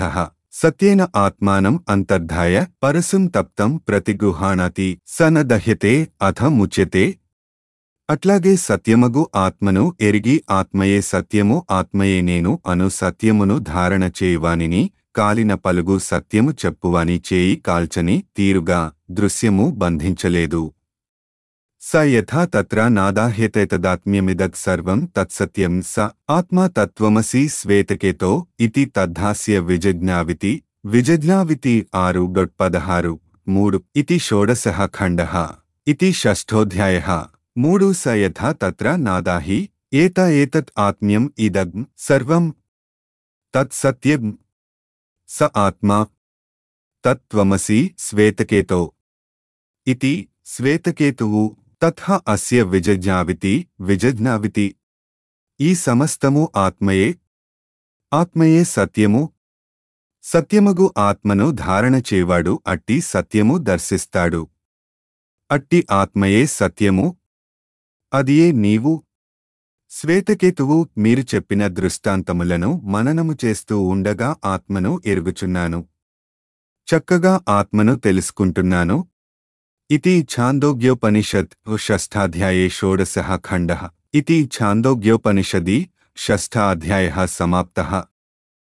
సత్యేన ఆత్మానం అంతర్ధాయ పరసుం తప్తం ప్రతిగృహాణాతి సన దహ్యతే అథ ముచ్యతే అట్లాగే సత్యమగు ఆత్మను ఎరిగి ఆత్మయే సత్యము ఆత్మయే నేను అను సత్యమును ధారణ చేయువానిని కాలిన పలుగు సత్యము చెప్పువాని చేయి కాల్చని తీరుగా దృశ్యము బంధించలేదు స యథా తత్ర నాదాహ్యతేతదాత్మ్యమిదగ్ సర్వం తత్సత్యం స ఆత్మా తత్వమసి శ్వేతకేతో ఇతి తద్ధాస్య విజిజ్ఞావితి విజిజ్ఞావితి ఆరు డొట్ పదహారు మూడు ఇతి షోడశ ఖండ ఇతి షష్ఠోధ్యాయ మూడు స యథా తత్ర నాదాహి ఏత ఏతత్ ఆత్మ్యం ఇదగ్ సర్వం తత్సత్యం స ఆత్మా తత్వమసి శ్వేతకేతో ఇతి శ్వేతకేతువు తథా అస్య విజజ్ఞావితి విజజ్ఞావితి ఈ సమస్తము ఆత్మయే ఆత్మయే సత్యము సత్యమగు ఆత్మను ధారణ చేవాడు అట్టి సత్యము దర్శిస్తాడు అట్టి ఆత్మయే సత్యము అదియే నీవు శ్వేతకేతువు మీరు చెప్పిన దృష్టాంతములను మననము చేస్తూ ఉండగా ఆత్మను ఎరుగుచున్నాను చక్కగా ఆత్మను తెలుసుకుంటున్నాను इति छान्दोग्योपनिषत् षष्ठाध्याये षोडशः खण्डः इति छान्दोग्योपनिषदि षष्ठाध्यायः समाप्तः